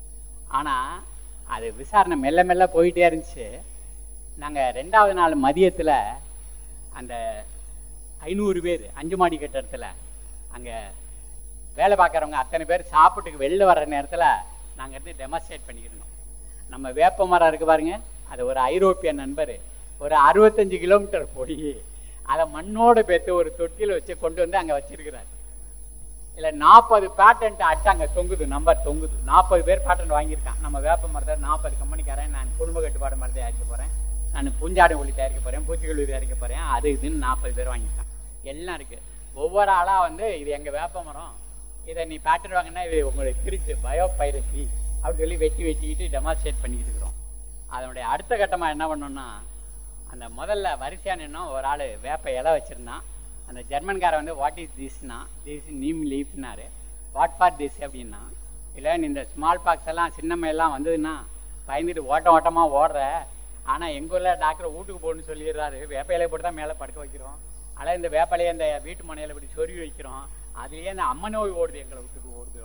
ஆனால் அது விசாரணை மெல்ல மெல்ல போயிட்டே இருந்துச்சு நாங்கள் ரெண்டாவது நாள் மதியத்தில் அந்த ஐநூறு பேர் அஞ்சு மாடி கட்டடத்தில் அங்கே வேலை பார்க்குறவங்க அத்தனை பேர் சாப்பிட்டுக்கு வெளில வர்ற நேரத்தில் நாங்கள் இருந்து டெமான்ஸ்ட்ரேட் பண்ணிக்கிருந்தோம் நம்ம வேப்ப மரம் இருக்கு பாருங்க அது ஒரு ஐரோப்பிய நண்பர் ஒரு அறுபத்தஞ்சு கிலோமீட்டர் போய் அதை மண்ணோடு பேத்து ஒரு தொட்டியில் வச்சு கொண்டு வந்து அங்கே வச்சிருக்கிறார் இல்லை நாற்பது பேட்டன்ட் அட்டை அங்கே தொங்குது நம்பர் தொங்குது நாற்பது பேர் பேட்டன்ட் வாங்கியிருக்கான் நம்ம வேப்ப மரத்தை நாற்பது கம்பெனிக்காரன் நான் குடும்ப கட்டுப்பாடு மரத்தை தயாரிக்க போகிறேன் நான் பூஞ்சாடு ஒளி தயாரிக்க போகிறேன் பூச்சிக்கொல்லி தயாரிக்க போகிறேன் அது இதுன்னு நாற்பது பேர் வாங்கியிருக்கான் எல்லாம் இருக்குது ஒவ்வொரு ஆளாக வந்து இது எங்கள் வேப்ப மரம் இதை நீ பேட்டர்ன் வாங்கினா இது உங்களுக்கு திருட்டு பயோ பைரசி அப்படின்னு சொல்லி வெட்டி வெட்டிக்கிட்டு டெமான்ஸ்ட்ரேட் பண்ணிக்கிட்டு இருக்கிறோம் அதனுடைய அடுத்த கட்டமாக என்ன பண்ணோம்னா அந்த முதல்ல வரிசையாக நின்னோம் ஒரு ஆள் வேப்ப இலை வச்சுருந்தான் அந்த ஜெர்மன்காரன் வந்து வாட் இஸ் திஸ்னா திஸ் நீம் லீஃப்னாரு வாட் ஃபார் திஸ் அப்படின்னா இல்லை இந்த ஸ்மால் பாக்ஸ் எல்லாம் சின்னம்மை எல்லாம் வந்ததுன்னா பயந்துட்டு ஓட்டம் ஓட்டமாக ஓடுற ஆனால் எங்கள் ஊரில் டாக்டர் வீட்டுக்கு போகணும்னு சொல்லிடுறாரு வேப்ப இலையை போட்டு தான் மேலே படுக்க வைக்கிறோம் ஆனால் இந்த வேப்பலையை இந்த வீட்டு மனையில் இப்படி சொருவி வைக்கிறோம் அதுலேயே இந்த அம்ம நோய் ஓடுது எங்களை வீட்டுக்கு ஓடுது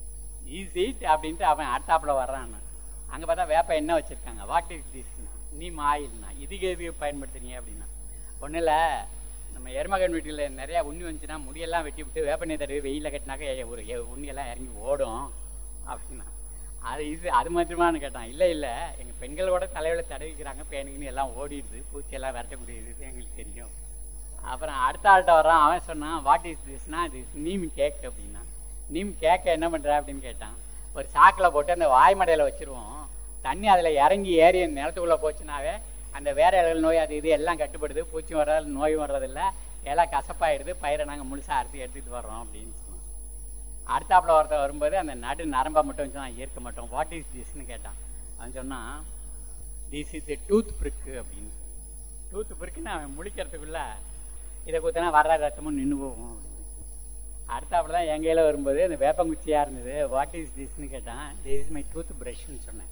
ஈஸி அப்படின்ட்டு அவன் அடுத்தாப்புல வர்றான் அங்கே பார்த்தா வேப்ப என்ன வச்சுருக்காங்க வாட் இஸ் திஸ்னா நீ மாயில்னா இதுக்கு எதுக்கு பயன்படுத்துறீங்க அப்படின்னா ஒன்றும் இல்லை நம்ம எருமகன் வீட்டில் நிறையா உண்ணி வந்துச்சுன்னா முடியெல்லாம் வெட்டி விட்டு வேப்பனை தடவை வெயிலில் கட்டினாக்க எ- ஒரு எ- உண்ணியெல்லாம் இறங்கி ஓடும் அப்படின்னா அது இது அது மாத்திரமானு கேட்டான் இல்லை இல்லை எங்கள் பெண்களோட தலையில் தடவிக்கிறாங்க பேனுக்குன்னு எல்லாம் ஓடிடுது பூச்சியெல்லாம் விரட்டக்கூடியது இது எங்களுக்கு தெரியும் அப்புறம் அடுத்த ஆள்கிட்ட வர்றான் அவன் சொன்னான் வாட் இஸ் திஸ்னா திஸ் நீம் கேக் அப்படின்னா நீம் கேக்க என்ன பண்ணுற அப்படின்னு கேட்டான் ஒரு சாக்கில் போட்டு அந்த வாய்மடையில் வச்சுருவோம் தண்ணி அதில் இறங்கி ஏறி அந்த நிலத்துக்குள்ளே போச்சுனாவே அந்த வேற இலைகள் நோய் அது இது எல்லாம் கட்டுப்படுது பூச்சி வர்றது நோயும் வர்றதில்ல எல்லாம் கசப்பாயிடுது பயிரை நாங்கள் முழுசாக அறுத்து எடுத்துகிட்டு வர்றோம் அப்படின்னு சொன்னோம் அடுத்தாப்புல ஒருத்தர் வரும்போது அந்த நடு நரம்பை மட்டும் வச்சு நான் ஏற்க மாட்டோம் வாட் இஸ் திஸ்னு கேட்டான் அவன் சொன்னான் திஸ் இஸ் டூத் பிரிக்கு அப்படின்னு டூத் பிரிக்குன்னு அவன் முழிக்கிறதுக்குள்ள இதை குத்தினா வர்ற ரத்தமும் நின்று போகும் அப்படின்னு அடுத்தாப்புல தான் என் கையில் வரும்போது அந்த வேப்பங்குச்சியாக இருந்தது வாட் இஸ் திஸ்னு கேட்டான் திஸ் இஸ் மை டூத் ப்ரஷ்னு சொன்னேன்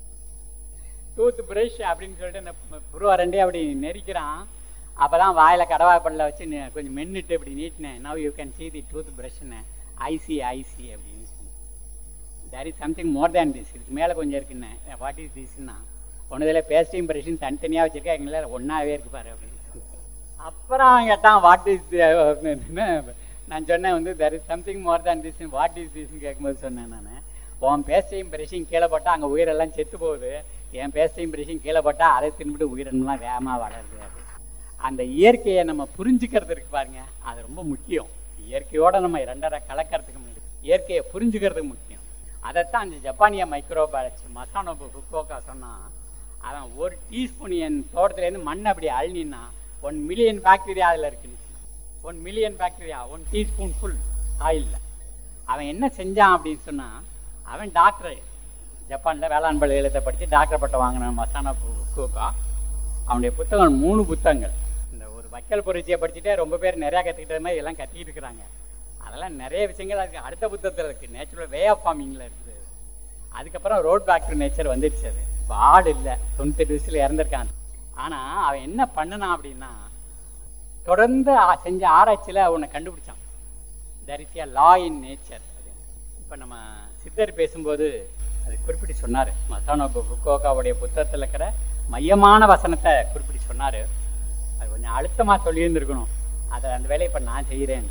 டூத் ப்ரஷ் அப்படின்னு சொல்லிட்டு அந்த பு- புருவ ரெண்டே அப்படி நெரிக்கிறான் அப்போ தான் வாயில் கடவாப்பல்ல வச்சு நெ- கொஞ்சம் மென்னுட்டு இப்படி நீட்டினேன் now you can see the tooth ப்ரஷ்னு ஐசி ஐசி அப்படின்னு சொன்னேன் there is something more than this இதுக்கு மேலே கொஞ்சம் இருக்குன்னு வாட் இஸ் திஸ்னா ஒன்றுதில் பேஸ்டிங் ப்ரஷும் தனித்தனியாக வச்சுருக்கேன் எங்களை ஒன்றாவே இருக்கு பாரு அப்படின்னு சொன்னேன். அப்புறம் அவன் கேட்டான் வாட் இஸ் நான் சொன்னேன் வந்து there is something more than this what is திஸ்னு கேட்கும்போது சொன்னேன் நான் உன் பேஸ்டையும் பிரஷையும் கீழே போட்டால் அங்கே உயிரெல்லாம் செத்து போகுது என் பேஸ்டையும் பிரஷையும் கீழே போட்டால் அதை தின்னுபிட்டு உயிரினம்லாம் வேகமாக வளருது அது அந்த இயற்கையை நம்ம புரிஞ்சுக்கிறது இருக்கு பாருங்க அது ரொம்ப முக்கியம் இயற்கையோட நம்ம ரெண்டரை கலக்கிறதுக்கு முன்னாடி இயற்கையை புரிஞ்சுக்கிறதுக்கு முக்கியம் அதைத்தான் அந்த ஜப்பானிய மைக்ரோபாலஜி மசானோபு ஃபுக்கோக்கா சொன்னான் அவன் ஒரு டீஸ்பூன் என் தோட்டத்துலேருந்து மண் அப்படி அழுனின்னா ஒன் மில்லியன் பாக்டீரியா அதில் இருக்குன்னு one million bacteria one teaspoon full ஆயிலில் அவன் என்ன செஞ்சான் அப்படின்னு சொன்னால் அவன் டாக்டர் ஜப்பானில் வேளாண் பல்கலைக்கழகத்தை படித்து டாக்டர் பட்டம் வாங்கினான் மசானா ஃபுக்கோக்கா அவனுடைய புத்தகம் மூணு புத்தகங்கள் இந்த ஒரு வக்கல் புரட்சியை படிச்சுட்டே ரொம்ப பேர் நிறையா கற்றுக்கிட்ட மாதிரி எல்லாம் கத்திக்கிட்டு இருக்கிறாங்க அதெல்லாம் நிறைய விஷயங்கள் அதுக்கு அடுத்த புத்தகத்தில் இருக்குது நேச்சுரல் வே ஆஃப் ஃபார்மிங்கில் இருக்குது அதுக்கப்புறம் ரோட் பேக் டு நேச்சர் வந்துடுச்சு அது இப்போ ஆடு இல்லை தொண்ணூத்தெட்டு வயசில் இறந்துருக்கான் ஆனால் அவன் என்ன பண்ணினான் அப்படின்னா தொடர்ந்து ஆ- செஞ்ச ஆராய்ச்சியில் அவனை கண்டுபிடிச்சான் there is a law in nature இப்போ நம்ம சித்தர் பேசும்போது அது குறிப்பிட்டு சொன்னார் மசானோ புக்கோகாவுடைய புத்தகத்தில் இருக்கிற மையமான வசனத்தை குறிப்பிட்டு சொன்னார் அது கொஞ்சம் அழுத்தமாக சொல்லியிருந்திருக்கணும் அதை அந்த வேலையை இப்போ நான் செய்கிறேன்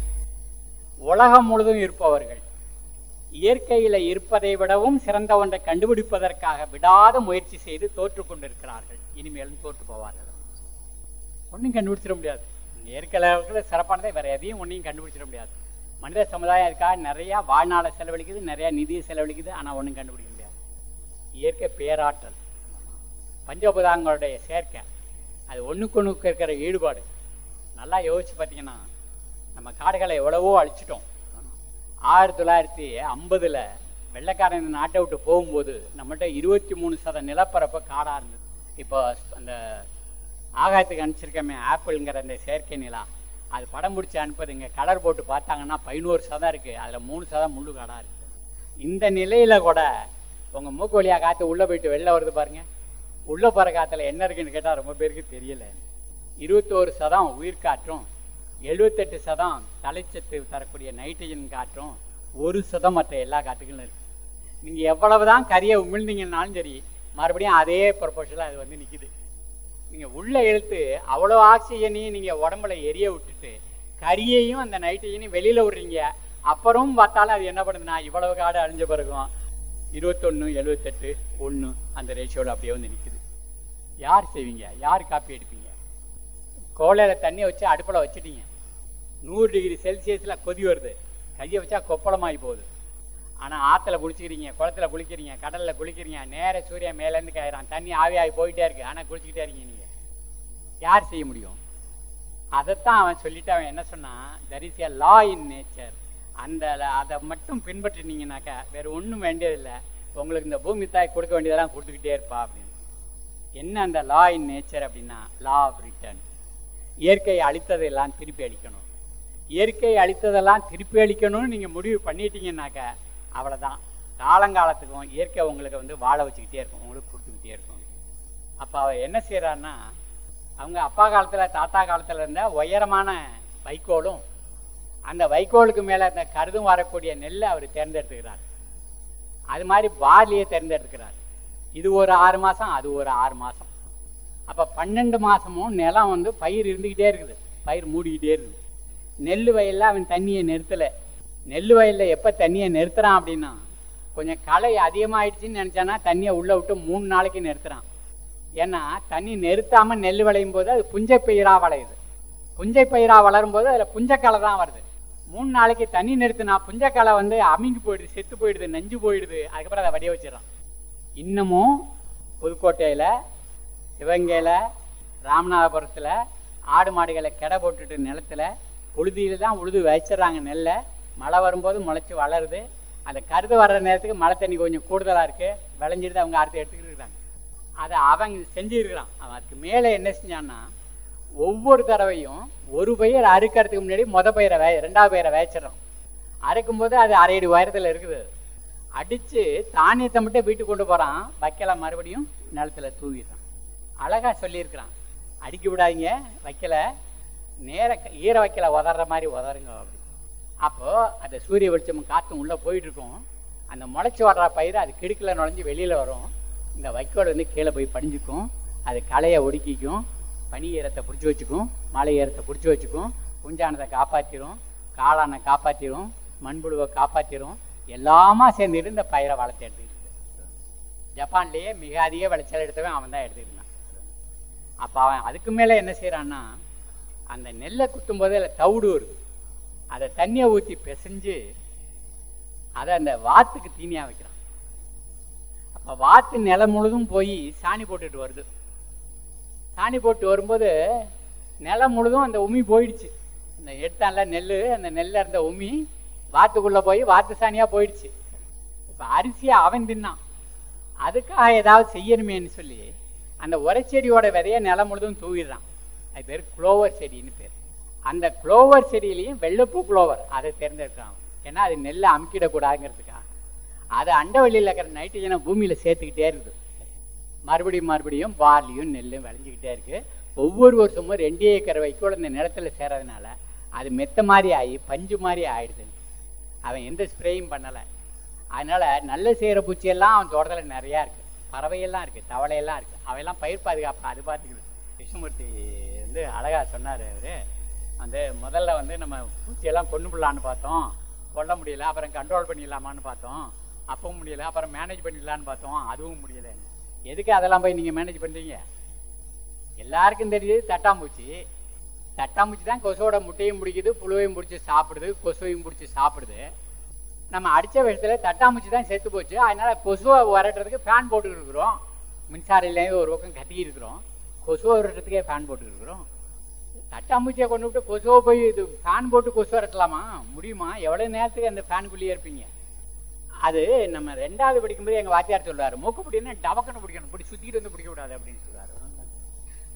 உலகம் முழுதும் இருப்பவர்கள் இயற்கையில் இருப்பதை விடவும் சிறந்த ஒன்றை கண்டுபிடிப்பதற்காக விடாத முயற்சி செய்து தோற்று கொண்டிருக்கிறார்கள் இனிமேலும் தோற்று போவார்கள் ஒன்றும் கண்டுபிடிச்சிட முடியாது இயற்கையில் சிறப்பானதை வேற எதையும் ஒன்றையும் கண்டுபிடிச்சிட முடியாது மனித சமுதாயம் அதுக்காக நிறையா வாழ்நாளை செலவழிக்குது நிறையா நிதியை செலவழிக்குது ஆனால் ஒன்றும் கண்டுபிடிக்க முடியாது இயற்கை பேராற்றல் பஞ்சபுதாங்களுடைய சேர்க்கை அது ஒன்றுக்கு ஒன்றுக்கு இருக்கிற ஈடுபாடு நல்லா யோசிச்சு பார்த்தீங்கன்னா நம்ம காடுகளை எவ்வளவோ அழிச்சிட்டோம் ஆயிரத்தி தொள்ளாயிரத்தி ஐம்பதில் வெள்ளைக்காரன் இந்த நாட்டை விட்டு போகும்போது நம்மகிட்ட இருபத்தி மூணு சத நிலப்பரப்பு காடாக இருந்தது இப்போ அந்த ஆகாயத்துக்கு அனுப்பிச்சிருக்கமே ஆப்பிள்ங்கிற அந்த செயற்கை நிலா அது படம் பிடிச்சி அனுப்புதுங்க கலர் போட்டு பார்த்தாங்கன்னா பதினோரு சதம் இருக்குது அதில் மூணு சதம் முள்ளு காடாக இருக்குது இந்த நிலையில் கூட உங்கள் மூக்கு வழியாக காற்று உள்ளே போயிட்டு வெளில வருது பாருங்க உள்ளே போகிற காற்றுல என்ன இருக்குன்னு கேட்டால் ரொம்ப பேருக்கு தெரியல இருபத்தோரு சதம் உயிர் காற்றும் எழுபத்தெட்டு சதம் தலைச்சத்து தரக்கூடிய நைட்ரஜன் காற்றும் ஒரு சதம் மற்ற எல்லா காற்றுகளும் இருக்குது நீங்கள் எவ்வளவு தான் கரியை உமிழ்ந்தீங்கன்னாலும் சரி மறுபடியும் அதே ப்ரொபோஷனில் அது வந்து நிற்கிது நீங்கள் உள்ள இழுத்து அவ்வளோ ஆக்சிஜனையும் நீங்கள் உடம்புல எரிய விட்டுட்டு கரியையும் அந்த நைட்ரஜனையும் வெளியில் விடுறீங்க அப்புறம் பார்த்தாலும் அது என்ன பண்ணுதுன்னா இவ்வளவு காடு அழிஞ்ச பிறகும் இருபத்தொன்று எழுபத்தெட்டு ஒன்று அந்த ரேஷியோவில் அப்படியே வந்து நிற்குது யார் செய்வீங்க யார் காப்பி எடுப்பீங்க கோலையில் தண்ணியை வச்சு அடுப்பில் வச்சுட்டீங்க நூறு டிகிரி செல்சியஸில் கொதி வருது கையை வச்சா கொப்பளமாகி போகுது ஆனால் ஆற்றுல குளிச்சுக்கிறீங்க குளத்துல குளிக்கிறீங்க கடலில் குளிக்கிறீங்க நேர சூரியன் மேலேருந்து காயிறான் தண்ணி ஆவியாகி போயிட்டே இருக்கு ஆனால் குளிச்சுக்கிட்டே இருக்கீங்க நீங்கள் யார் செய்ய முடியும் அதைத்தான் அவன் சொல்லிட்டு அவன் என்ன சொன்னான் there is a law in nature அந்த அதை மட்டும் பின்பற்றினீங்கனாக்கா வேற ஒன்றும் வேண்டியதில்லை உங்களுக்கு இந்த பூமி தாய் கொடுக்க வேண்டியதெல்லாம் கொடுத்துக்கிட்டே இருப்பா அப்படின்னு என்ன அந்த லா இன் நேச்சர் அப்படின்னா லா ஆஃப் ரிட்டர்ன் இயற்கை அழித்ததெல்லாம் திருப்பி அளிக்கணும் இயற்கை அழித்ததெல்லாம் திருப்பி அளிக்கணும்னு நீங்கள் முடிவு பண்ணிட்டீங்கன்னாக்கா அவ்வளோதான் காலங்காலத்துக்கும் இயற்கை உங்களுக்கு வந்து வாழ வச்சுக்கிட்டே இருக்கும் உங்களுக்கு கொடுத்துக்கிட்டே இருக்கும் அப்போ அவர் என்ன செய்கிறான்னா அவங்க அப்பா காலத்தில் தாத்தா காலத்தில் இருந்த உயரமான வைக்கோலும் அந்த வைக்கோலுக்கு மேலே அந்த கருதும் வரக்கூடிய நெல்லை அவர் தேர்ந்தெடுத்துக்கிறார் அது மாதிரி பார்லியை தேர்ந்தெடுக்கிறார் இது ஒரு ஆறு மாதம் அது ஒரு ஆறு மாதம் அப்போ பன்னெண்டு மாதமும் நிலம் வந்து பயிர் இருந்துக்கிட்டே இருக்குது பயிர் மூடிக்கிட்டே இருக்குது நெல் வயலில் அவன் தண்ணியை நிறுத்தலை நெல் வயலில் எப்போ தண்ணியை நிறுத்துறான் அப்படின்னா கொஞ்சம் களை அதிகமாகிடுச்சின்னு நினச்சானா தண்ணியை உள்ளே விட்டு மூணு நாளைக்கு நிறுத்துறான் ஏன்னா தண்ணி நிறுத்தாமல் நெல் விளையும் போது அது புஞ்சை பயிராக வளையுது புஞ்சை பயிராக வளரும் போது அதில் புஞ்சக்களை தான் வருது மூணு நாளைக்கு தண்ணி நிறுத்தினா புஞ்சக்களை வந்து அமுங்கி போயிடுது செத்து போயிடுது நஞ்சு போயிடுது அதுக்கப்புறம் அதை வடிய வச்சிடறான் இன்னமும் புதுக்கோட்டையில் சிவகங்கையில் ராமநாதபுரத்தில் ஆடு மாடுகளை கெடை போட்டுட்டு நிலத்துல புழுதியில் தான் உழுது வச்சிடறாங்க நெல்லை மழை வரும்போது முளைச்சி வளருது அந்த கருது வர்ற நேரத்துக்கு மழை தண்ணி கொஞ்சம் கூடுதலாக இருக்குது விளைஞ்சிடுது அவங்க அடுத்து எடுத்துக்கிட்டு இருக்காங்க அதை அவங்க செஞ்சுருக்கிறான் அவன் அதுக்கு மேலே என்ன செஞ்சான்னா ஒவ்வொரு தடவையும் ஒரு பயிர் அறுக்கிறதுக்கு முன்னாடி மொத பயிரை வே ரெண்டாவது பயிரை வேச்சிடறோம் அறுக்கும்போது அது அரை அடி உயரத்தில் இருக்குது அடித்து தானியத்தை மட்டும் வீட்டுக்கு கொண்டு போகிறான் வைக்கல மறுபடியும் நிலத்துல தூவிடுறான் அழகாக சொல்லியிருக்கிறான் அடிக்க விடாதீங்க வைக்கல நேர ஈர வைக்கல உதற மாதிரி உதறுங்க அப்படி அப்போது அந்த சூரிய வெளிச்சமும் காற்றும் உள்ளே போயிட்டுருக்கும் அந்த முளைச்சி வர்ற பயிர் அது கிடுக்கில் நுழைஞ்சு வெளியில் வரும் இந்த வைக்கோல் வந்து கீழே போய் படிஞ்சுக்கும் அது களையை ஒடுக்கிக்கும் பனி ஈரத்தை பிடிச்சி வச்சுக்கும் மலை ஈரத்தை பிடிச்சி வச்சுக்கும் குஞ்சானத்தை காப்பாற்றிடும் காளானை காப்பாற்றிடும் மண்புழுவை காப்பாற்றிடும் எல்லாமா சேர்ந்துட்டு இந்த பயிரை வளர்த்து எடுத்துக்கிட்டு ஜப்பான்லேயே மிக அதிக விளைச்சல் எடுத்தவன் அவன் தான் எடுத்துக்கிட்டான் அப்போ அவன் அதுக்கு மேலே என்ன செய்கிறான்னா அந்த நெல்லை குத்தும்போது அதில் தவிடு வருது அதை தண்ணியை ஊற்றி பிசைஞ்சு அதை அந்த வாத்துக்கு தீனியாக வைக்கிறான் அப்போ வாத்து நிலம் முழுதும் போய் சாணி போட்டுட்டு வருது சாணி போட்டு வரும்போது நிலம் முழுதும் அந்த உமி போயிடுச்சு அந்த எடுத்தான்ல நெல் அந்த நெல்லில் இருந்த உமி வாத்துக்குள்ளே போய் வாத்து சாணியாக போயிடுச்சு இப்போ அரிசியை அவன் தின்னான் அதுக்காக ஏதாவது செய்யணுமேன்னு சொல்லி அந்த உரைச்செடியோட விதைய நிலம் முழுதும் தூவிடுறான் அது பேர் குளோவர் செடின்னு பேர் அந்த குளோவர் செடியிலையும் வெள்ளப்பூ குளோவர் அதை தேர்ந்தெடுக்கிறான் ஏன்னா அது நெல்லை அமுக்கிடக்கூடாதுங்கிறதுக்காக அது அண்டவெளியில் இருக்கிற நைட்ரஜனை பூமியில் சேர்த்துக்கிட்டே இருக்குது மறுபடியும் மறுபடியும் பார்லியும் நெல்லும் விளைஞ்சிக்கிட்டே இருக்கு ஒவ்வொரு வருஷமும் ரெண்டு ஏக்கர் வைக்கோல் இந்த நிலத்துல சேரதுனால அது மெத்த மாதிரி ஆகி பஞ்சு மாதிரி ஆயிடுது அவன் எந்த ஸ்ப்ரேயும் பண்ணலை அதனால நல்ல செய்கிற பூச்சியெல்லாம் அவன் தோட்டத்தில் நிறையா இருக்கு பறவையெல்லாம் இருக்கு தவளையெல்லாம் இருக்கு அவையெல்லாம் பயிர் பாதுகாப்பு அது பார்த்துக்குது கிருஷ்ணமூர்த்தி வந்து அழகா சொன்னார் அவரு வந்து முதல்ல வந்து நம்ம பூச்சியெல்லாம் கொண்டு விடலான்னு பார்த்தோம் கொல்ல முடியல அப்புறம் கண்ட்ரோல் பண்ணிடலாமான்னு பார்த்தோம் அப்பவும் முடியல அப்புறம் மேனேஜ் பண்ணிடலான்னு பார்த்தோம் அதுவும் முடியல எதுக்கு அதெல்லாம் போய் நீங்கள் மேனேஜ் பண்ணுறீங்க எல்லாருக்கும் தெரியுது தட்டாம்பூச்சி தட்டாம்பூச்சி தான் கொசுவோட முட்டையும் பிடிக்குது புழுவையும் பிடிச்சி சாப்பிடுது கொசுவையும் பிடிச்சி சாப்பிடுது நம்ம அடித்த விஷயத்தில் தட்டாம்பூச்சி தான் செத்து போச்சு அதனால் கொசுவை விரட்டுறதுக்கு ஃபேன் போட்டுக்கிட்டு இருக்கிறோம் மின்சார இல்லையே ஒரு பக்கம் கத்திக்கிட்டு இருக்கிறோம் கொசுவை விரட்டுறதுக்கே ஃபேன் போட்டுக்கிட்டு இருக்கிறோம் தட்டாம்பூச்சியை கொண்டு விட்டு கொசுவை போய் இது ஃபேன் போட்டு கொசு விரட்டலாமா முடியுமா எவ்வளோ நேரத்துக்கு அந்த ஃபேனுக்குள்ளேயே இருப்பீங்க அது நம்ம ரெண்டாவது படிக்கும்போது எங்கள் வாத்தியார் சொல்லுவார் மூக்கு பிடினா டபக்கன்னு பிடிக்கணும் இப்படி சுற்றிக்கிட்டு வந்து பிடிக்க கூடாது அப்படின்னு சொல்லுவார்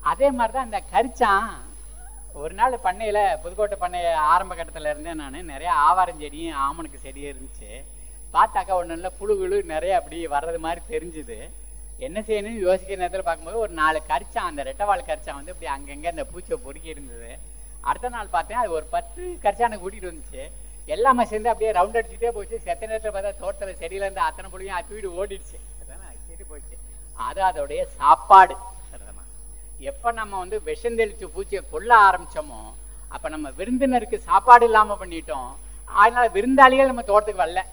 அதே மாதிரி தான் இந்த கரிச்சான் ஒரு நாள் பண்ணையில் புதுக்கோட்டை பண்ணை ஆரம்ப கட்டத்தில் இருந்தேன் நான் நிறைய ஆவாரம் செடியும் ஆமணுக்கு செடியும் இருந்துச்சு பார்த்தாக்கா ஒன்றும் இல்லை புழுகுழு நிறைய அப்படி வர்றது மாதிரி தெரிஞ்சுது என்ன செய்யணும்னு யோசிக்கிற நேரத்தில் பார்க்கும்போது ஒரு நாலு கரிச்சான் அந்த ரெட்டவாள் கரிச்சான் வந்து இப்படி அங்கங்கே அந்த பூச்சியை பொறுக்கி இருந்தது அடுத்த நாள் பார்த்தேன் அது ஒரு பத்து கரிச்சானை கூட்டிகிட்டு வந்துச்சு எல்லாமே சேர்ந்து அப்படியே ரவுண்ட் அடிச்சுட்டே போச்சு செத்த நேரத்தில் பார்த்தா தோட்டத்தில் செடியில இருந்து அத்தனை புள்ளியும் அத்துவிடு ஓடிடுச்சு அதான் செடி போச்சு அது அதோடைய சாப்பாடு சரிதாம்மா. எப்போ நம்ம வந்து விஷம் தெளிச்சு பூச்சியை கொல்ல ஆரம்பிச்சோமோ அப்போ நம்ம விருந்தினருக்கு சாப்பாடு இல்லாமல் பண்ணிட்டோம் அதனால விருந்தாளிகள் நம்ம தோட்டத்துக்கு வரல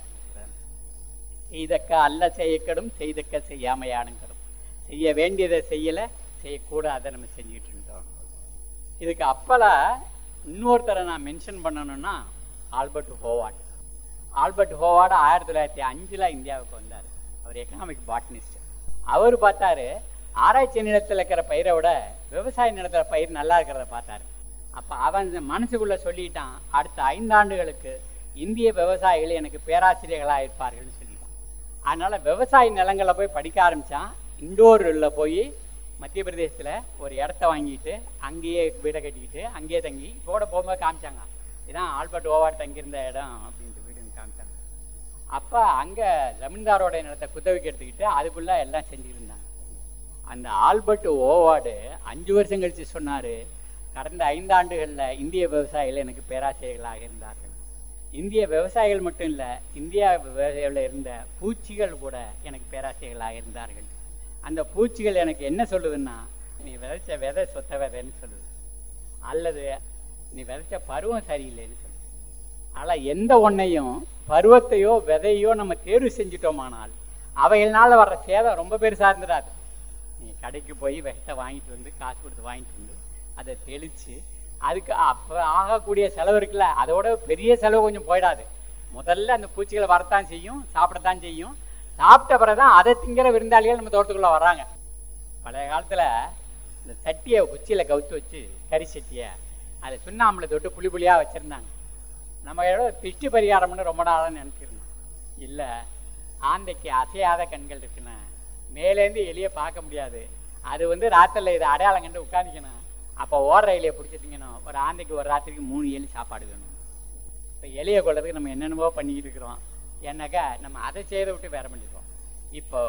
செய்தக்க அல்ல செய்யக்கடும் செய்தக்க செய்யாமையானுங்கிறோம் செய்ய வேண்டியதை செய்யலை செய்யக்கூடாதை நம்ம செஞ்சுக்கிட்டு இருந்தோம் இதுக்கு அப்பல இன்னொருத்தரை நான் மென்ஷன் பண்ணணும்னா ஆல்பர்ட் ஹோவார்ட் ஆல்பர்ட் ஹோவார்டு ஆயிரத்தி தொள்ளாயிரத்தி அஞ்சில் இந்தியாவுக்கு வந்தார் அவர் எக்கனாமிக் பாட்னிஸ்ட் அவர் பார்த்தாரு ஆராய்ச்சி நிலத்தில் இருக்கிற பயிரை விட விவசாய நிலத்துல பயிர் நல்லா இருக்கிறத பார்த்தாரு அப்போ அவன் மனசுக்குள்ள சொல்லிட்டான் அடுத்த ஐந்தாண்டுகளுக்கு இந்திய விவசாயிகள் எனக்கு பேராசிரியர்களாக இருப்பார்கள்னு சொல்லிட்டான் அதனால விவசாய நிலங்களை போய் படிக்க ஆரம்பிச்சான் இண்டோரில் போய் மத்திய பிரதேசத்தில் ஒரு இடத்த வாங்கிட்டு அங்கேயே வீடை கட்டிக்கிட்டு அங்கேயே தங்கி இப்போ கூட போகும்போது காமிச்சாங்க இதான் ஆல்பர்ட் ஓவார் தங்கியிருந்த இடம் அப்படின்ட்டு வீடுன்னு காமிச்சாங்க அப்போ அங்கே ஜமீன்தாரோட நிலத்தை குத்தகைக்கு எடுத்துக்கிட்டு அதுக்குள்ளே எல்லாம் செஞ்சுருந்தாங்க அந்த ஆல்பர்ட் ஓவார்டு அஞ்சு வருஷம் கழிச்சு சொன்னார் கடந்த ஐந்தாண்டுகளில் இந்திய விவசாயிகள் எனக்கு பேராசிரியர்களாக இருந்தார்கள் இந்திய விவசாயிகள் மட்டும் இல்லை இந்தியா விவசாயிகளில் இருந்த பூச்சிகள் கூட எனக்கு பேராசிரியர்களாக இருந்தார்கள் அந்த பூச்சிகள் எனக்கு என்ன சொல்லுதுன்னா நீ விதைச்ச விதை சொத்த விதைன்னு சொல்லுது அல்லது நீ விதைச்ச பருவம் சரியில்லைன்னு சொல்லுது ஆனால் எந்த ஒன்றையும் பருவத்தையோ விதையோ நம்ம தேர்வு செஞ்சிட்டோமானால் அவைகள்னால வர்ற சேதம் ரொம்ப பெருசாக இருந்துடாது நீ கடைக்கு போய் விஷத்தை வாங்கிட்டு வந்து காசு கொடுத்து வாங்கிட்டு வந்து அதை தெளித்து அதுக்கு அப்போ ஆகக்கூடிய செலவு இருக்குல்ல அதோட பெரிய செலவு கொஞ்சம் போயிடாது முதல்ல அந்த பூச்சிகளை வரத்தான் செய்யும் சாப்பிடத்தான் செய்யும் சாப்பிட்ட பிறகு தான் அதை திங்கிற விருந்தாளிகள் நம்ம தோட்டத்துக்குள்ளே வர்றாங்க பழைய காலத்தில் இந்த சட்டியை குச்சியில் கவுத்து வச்சு கறி சட்டியை அதை சுண்ணாம்பில் தொட்டு புளி புளியாக வச்சுருந்தாங்க நம்ம ஏதோ திருஷ்டி பரிகாரம்னு ரொம்ப நாளாக நினச்சிருந்தோம் இல்லை ஆந்தைக்கு அசையாத கண்கள் இருக்குன்னு மேலேருந்து எலியை பார்க்க முடியாது அது வந்து ராத்திரில இதை அடையாளம் கண்டு உட்காந்துக்கணும் அப்போ ஓடுற எலியை பிடிச்சிட்டிங்கன்னா ஒரு ஆந்தைக்கு ஒரு ராத்திரிக்கு மூணு எலி சாப்பாடு வேணும் இப்போ எலியை கொள்றதுக்கு நம்ம என்னென்னமோ பண்ணிக்கிட்டு இருக்கிறோம் ஏன்னாக்கா நம்ம அதை செய்யறதை விட்டு வேற பண்ணிக்கிறோம் இப்போ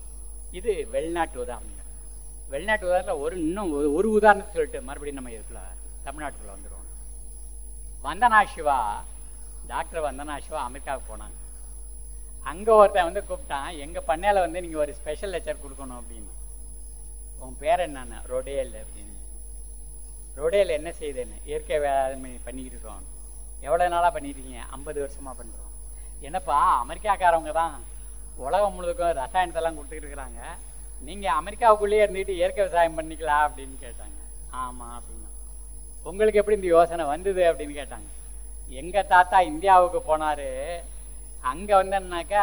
இது வெளிநாட்டு உதாரணம் வெளிநாட்டு உதாரணத்தில் ஒரு இன்னும் ஒரு- ஒரு உதாரணத்தை சொல்லிட்டு மறுபடியும் நம்ம இதுக்குள்ள தமிழ்நாட்டுக்குள்ள வந்துடுவோம் வந்தனா சிவா டாக்டர் வந்தனா சிவா அமெரிக்காவுக்கு போனாங்க அங்கே ஒருத்தன் வந்து கூப்பிட்டான் எங்கள் பண்ணையில் வந்து நீங்கள் ஒரு ஸ்பெஷல் லெக்சர் கொடுக்கணும் அப்படின்னு உன் பேர் என்னன்னு ரொடேல் அப்படின்னு ரொடேல் என்ன செய்யுதுன்னு இயற்கை வேளாண்மை பண்ணிக்கிட்டு இருக்கோம் எவ்வளோ நாளாக பண்ணியிருக்கீங்க ஐம்பது வருஷமாக பண்ணுறோம் என்னப்பா அமெரிக்காக்காரவங்க தான் உலகம் முழுதுக்கும் ரசாயனத்தெல்லாம் கொடுத்துக்கிட்டு இருக்கிறாங்க நீங்கள் அமெரிக்காவுக்குள்ளேயே இருந்துட்டு இயற்கை விவசாயம் பண்ணிக்கலாம் அப்படின்னு கேட்டாங்க ஆமாம் அப்படின்னா உங்களுக்கு எப்படி இந்த யோசனை வந்தது அப்படின்னு கேட்டாங்க எங்கள் தாத்தா இந்தியாவுக்கு போனார் அங்கே வந்தேன்னாக்கா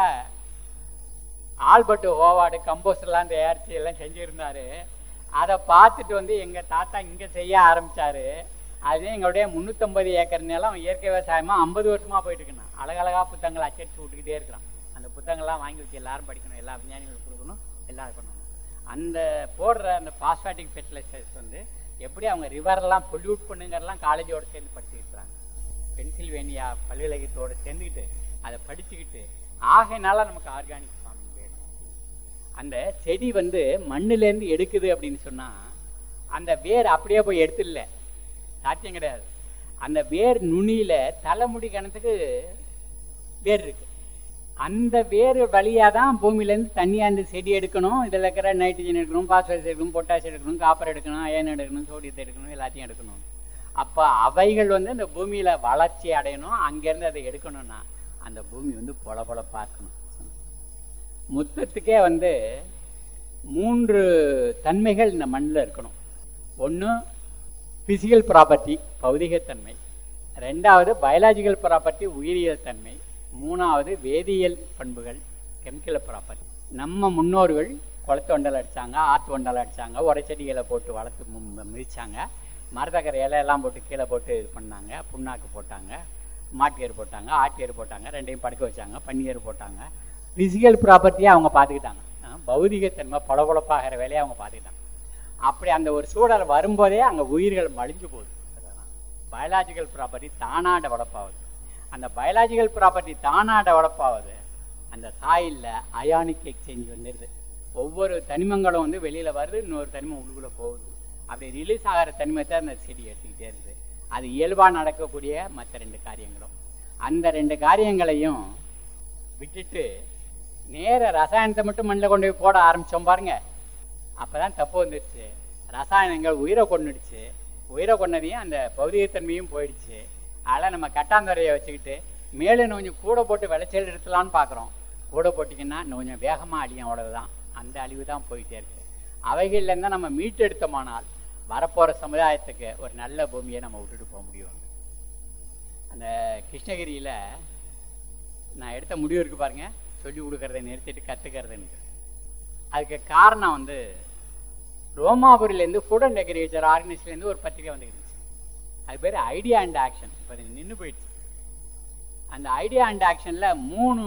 ஆல்பர்ட் ஹோவார்டு கம்போஸ்டர்லாம் தயாரித்து எல்லாம் செஞ்சுருந்தாரு அதை பார்த்துட்டு வந்து எங்கள் தாத்தா இங்கே செய்ய ஆரம்பித்தார் அது எங்களுடைய முந்நூற்றம்பது ஏக்கர் நிலம் இயற்கை விவசாயமாக ஐம்பது வருஷமாக போயிட்டு இருக்குண்ணா அழகழகா புத்தகங்களை அச்சடிச்சு விட்டுக்கிட்டே இருக்கிறான் அந்த புத்தகங்கள்லாம் வாங்கி வச்சு எல்லாரும் படிக்கணும் எல்லா விஞ்ஞானிகளுக்கும் கொடுக்கணும் எல்லாரும் பண்ணணும் அந்த போடுற அந்த பாஸ்பேட்டிக் ஃபெர்டிலைசர்ஸ் வந்து எப்படி அவங்க ரிவரெல்லாம் பொல்யூட் பண்ணுங்கிறலாம் காலேஜோட சேர்ந்து படிச்சுக்கிறாங்க பென்சில்வேனியா பல்கலைக்கழகத்தோட சேர்ந்துக்கிட்டு அதை படிச்சுக்கிட்டு ஆகையினால நமக்கு ஆர்கானிக் ஃபார்மிங் வேணும் அந்த செடி வந்து மண்ணுலேருந்து எடுக்குது அப்படின்னு சொன்னால் அந்த வேர் அப்படியே போய் எடுத்துடல சாத்தியம் கிடையாது அந்த வேர் நுனியில் தலைமுடி கணத்துக்கு வேர் இருக்கு அந்த வேர் வழியாக தான் பூமியிலேருந்து தண்ணியாக அந்த செடி எடுக்கணும் இதில் இருக்கிற நைட்ரஜன் எடுக்கணும் பாஸ்பரஸ் எடுக்கணும் பொட்டாசியம் எடுக்கணும் காப்பர் எடுக்கணும் அயன் எடுக்கணும் சோடியத்தை எடுக்கணும் எல்லாத்தையும் எடுக்கணும் அப்போ அவைகள் வந்து இந்த பூமியில் வளர்ச்சி அடையணும் அங்கேருந்து அதை எடுக்கணும்னா அந்த பூமி வந்து பொல பொலப்பா இருக்கணும் மொத்தத்துக்கே வந்து மூன்று தன்மைகள் இந்த மண்ணில் இருக்கணும் ஒன்று ஃபிசிக்கல் ப்ராப்பர்ட்டி பௌதிகத்தன்மை ரெண்டாவது பயாலஜிக்கல் ப்ராப்பர்ட்டி உயிரியல் தன்மை மூணாவது வேதியியல் பண்புகள் கெமிக்கல் ப்ராப்பர்ட்டி நம்ம முன்னோர்கள் குளத்து வண்டல் அடித்தாங்க ஆற்று வண்டல் அடித்தாங்க உரைச்செடிகளை போட்டு வளர்த்து மு- மிதிச்சாங்க மரத்தக்கரை இலையெல்லாம் போட்டு கீழே போட்டு இது பண்ணாங்க புண்ணாக்கு போட்டாங்க மாட்டியர் போட்டாங்க ஆட்டியர் போட்டாங்க ரெண்டையும் படுக்க வச்சாங்க பன்னியர் போட்டாங்க ஃபிசிக்கல் ப்ராப்பர்ட்டியை அவங்க பார்த்துக்கிட்டாங்க ஆ, பௌதிகத்தன்மை பொலபொலப்பாகிற வேலையை அவங்க பார்த்துக்கிட்டாங்க அப்படி அந்த ஒரு சூழல் வரும்போதே அங்கே உயிர்கள் மலிஞ்சு போகுது பயாலாஜிக்கல் ப்ராப்பர்ட்டி தானாக டெவலப் ஆகுது அந்த பயாலாஜிக்கல் ப்ராப்பர்ட்டி தானாக டெவலப் ஆகுது அந்த சாயிலில் அயானிக் எக்ஸ்சேஞ்ச் வந்துடுது ஒவ்வொரு தனிமங்களும் வந்து வெளியில் வருது இன்னொரு தனிமம் உள்ளுக்குள்ளே போகுது அப்படி ரிலீஸ் ஆகிற தனிமத்தை அந்த செடி எடுத்துக்கிட்டே இருக்குது அது இயல்பாக நடக்கக்கூடிய மற்ற ரெண்டு காரியங்களும் அந்த ரெண்டு காரியங்களையும் விட்டுட்டு நேர ரசாயனத்தை மட்டும் மண்ணில் கொண்டு போய் போட ஆரம்பித்தோம் பாருங்க அப்போ தான் தப்பு வந்துடுச்சு ரசாயனங்கள் உயிரை கொண்டுடுச்சு உயிரை கொண்டதையும் அந்த பௌதிகத்தன்மையும் போயிடுச்சு அதெல்லாம் நம்ம கட்டாந்துறையை வச்சுக்கிட்டு மேலும் இன்னும் கொஞ்சம் கூட போட்டு விளைச்சல் எடுக்கலான்னு பார்க்குறோம் கூட போட்டிங்கன்னா இன்னும் கொஞ்சம் வேகமாக அழியும் அவ்வளவுதான் அந்த அழிவு தான் போயிட்டே இருக்கு அவைகள்லேருந்து நம்ம மீட்டெடுத்தோமானால் வரப்போகிற சமுதாயத்துக்கு ஒரு நல்ல பூமியை நம்ம விட்டுட்டு போக முடியும் அந்த கிருஷ்ணகிரியில் நான் எடுத்த முடிவு இருக்கு பாருங்க சொல்லி கொடுக்கறதை நிறுத்திட்டு கற்றுக்கிறதுன்னு அதுக்கு காரணம் வந்து ரோமாபுரியிலேருந்து ஃபுட் அண்ட் அக்ரிகல்ச்சர் ஆர்கனைஸ்லேருந்து ஒரு பத்திரிக்கை வந்துருந்துச்சு அது பேர் ஐடியா அண்ட் ஆக்ஷன் இப்போ நின்று போயிடுச்சு அந்த ஐடியா அண்ட் ஆக்ஷனில் மூணு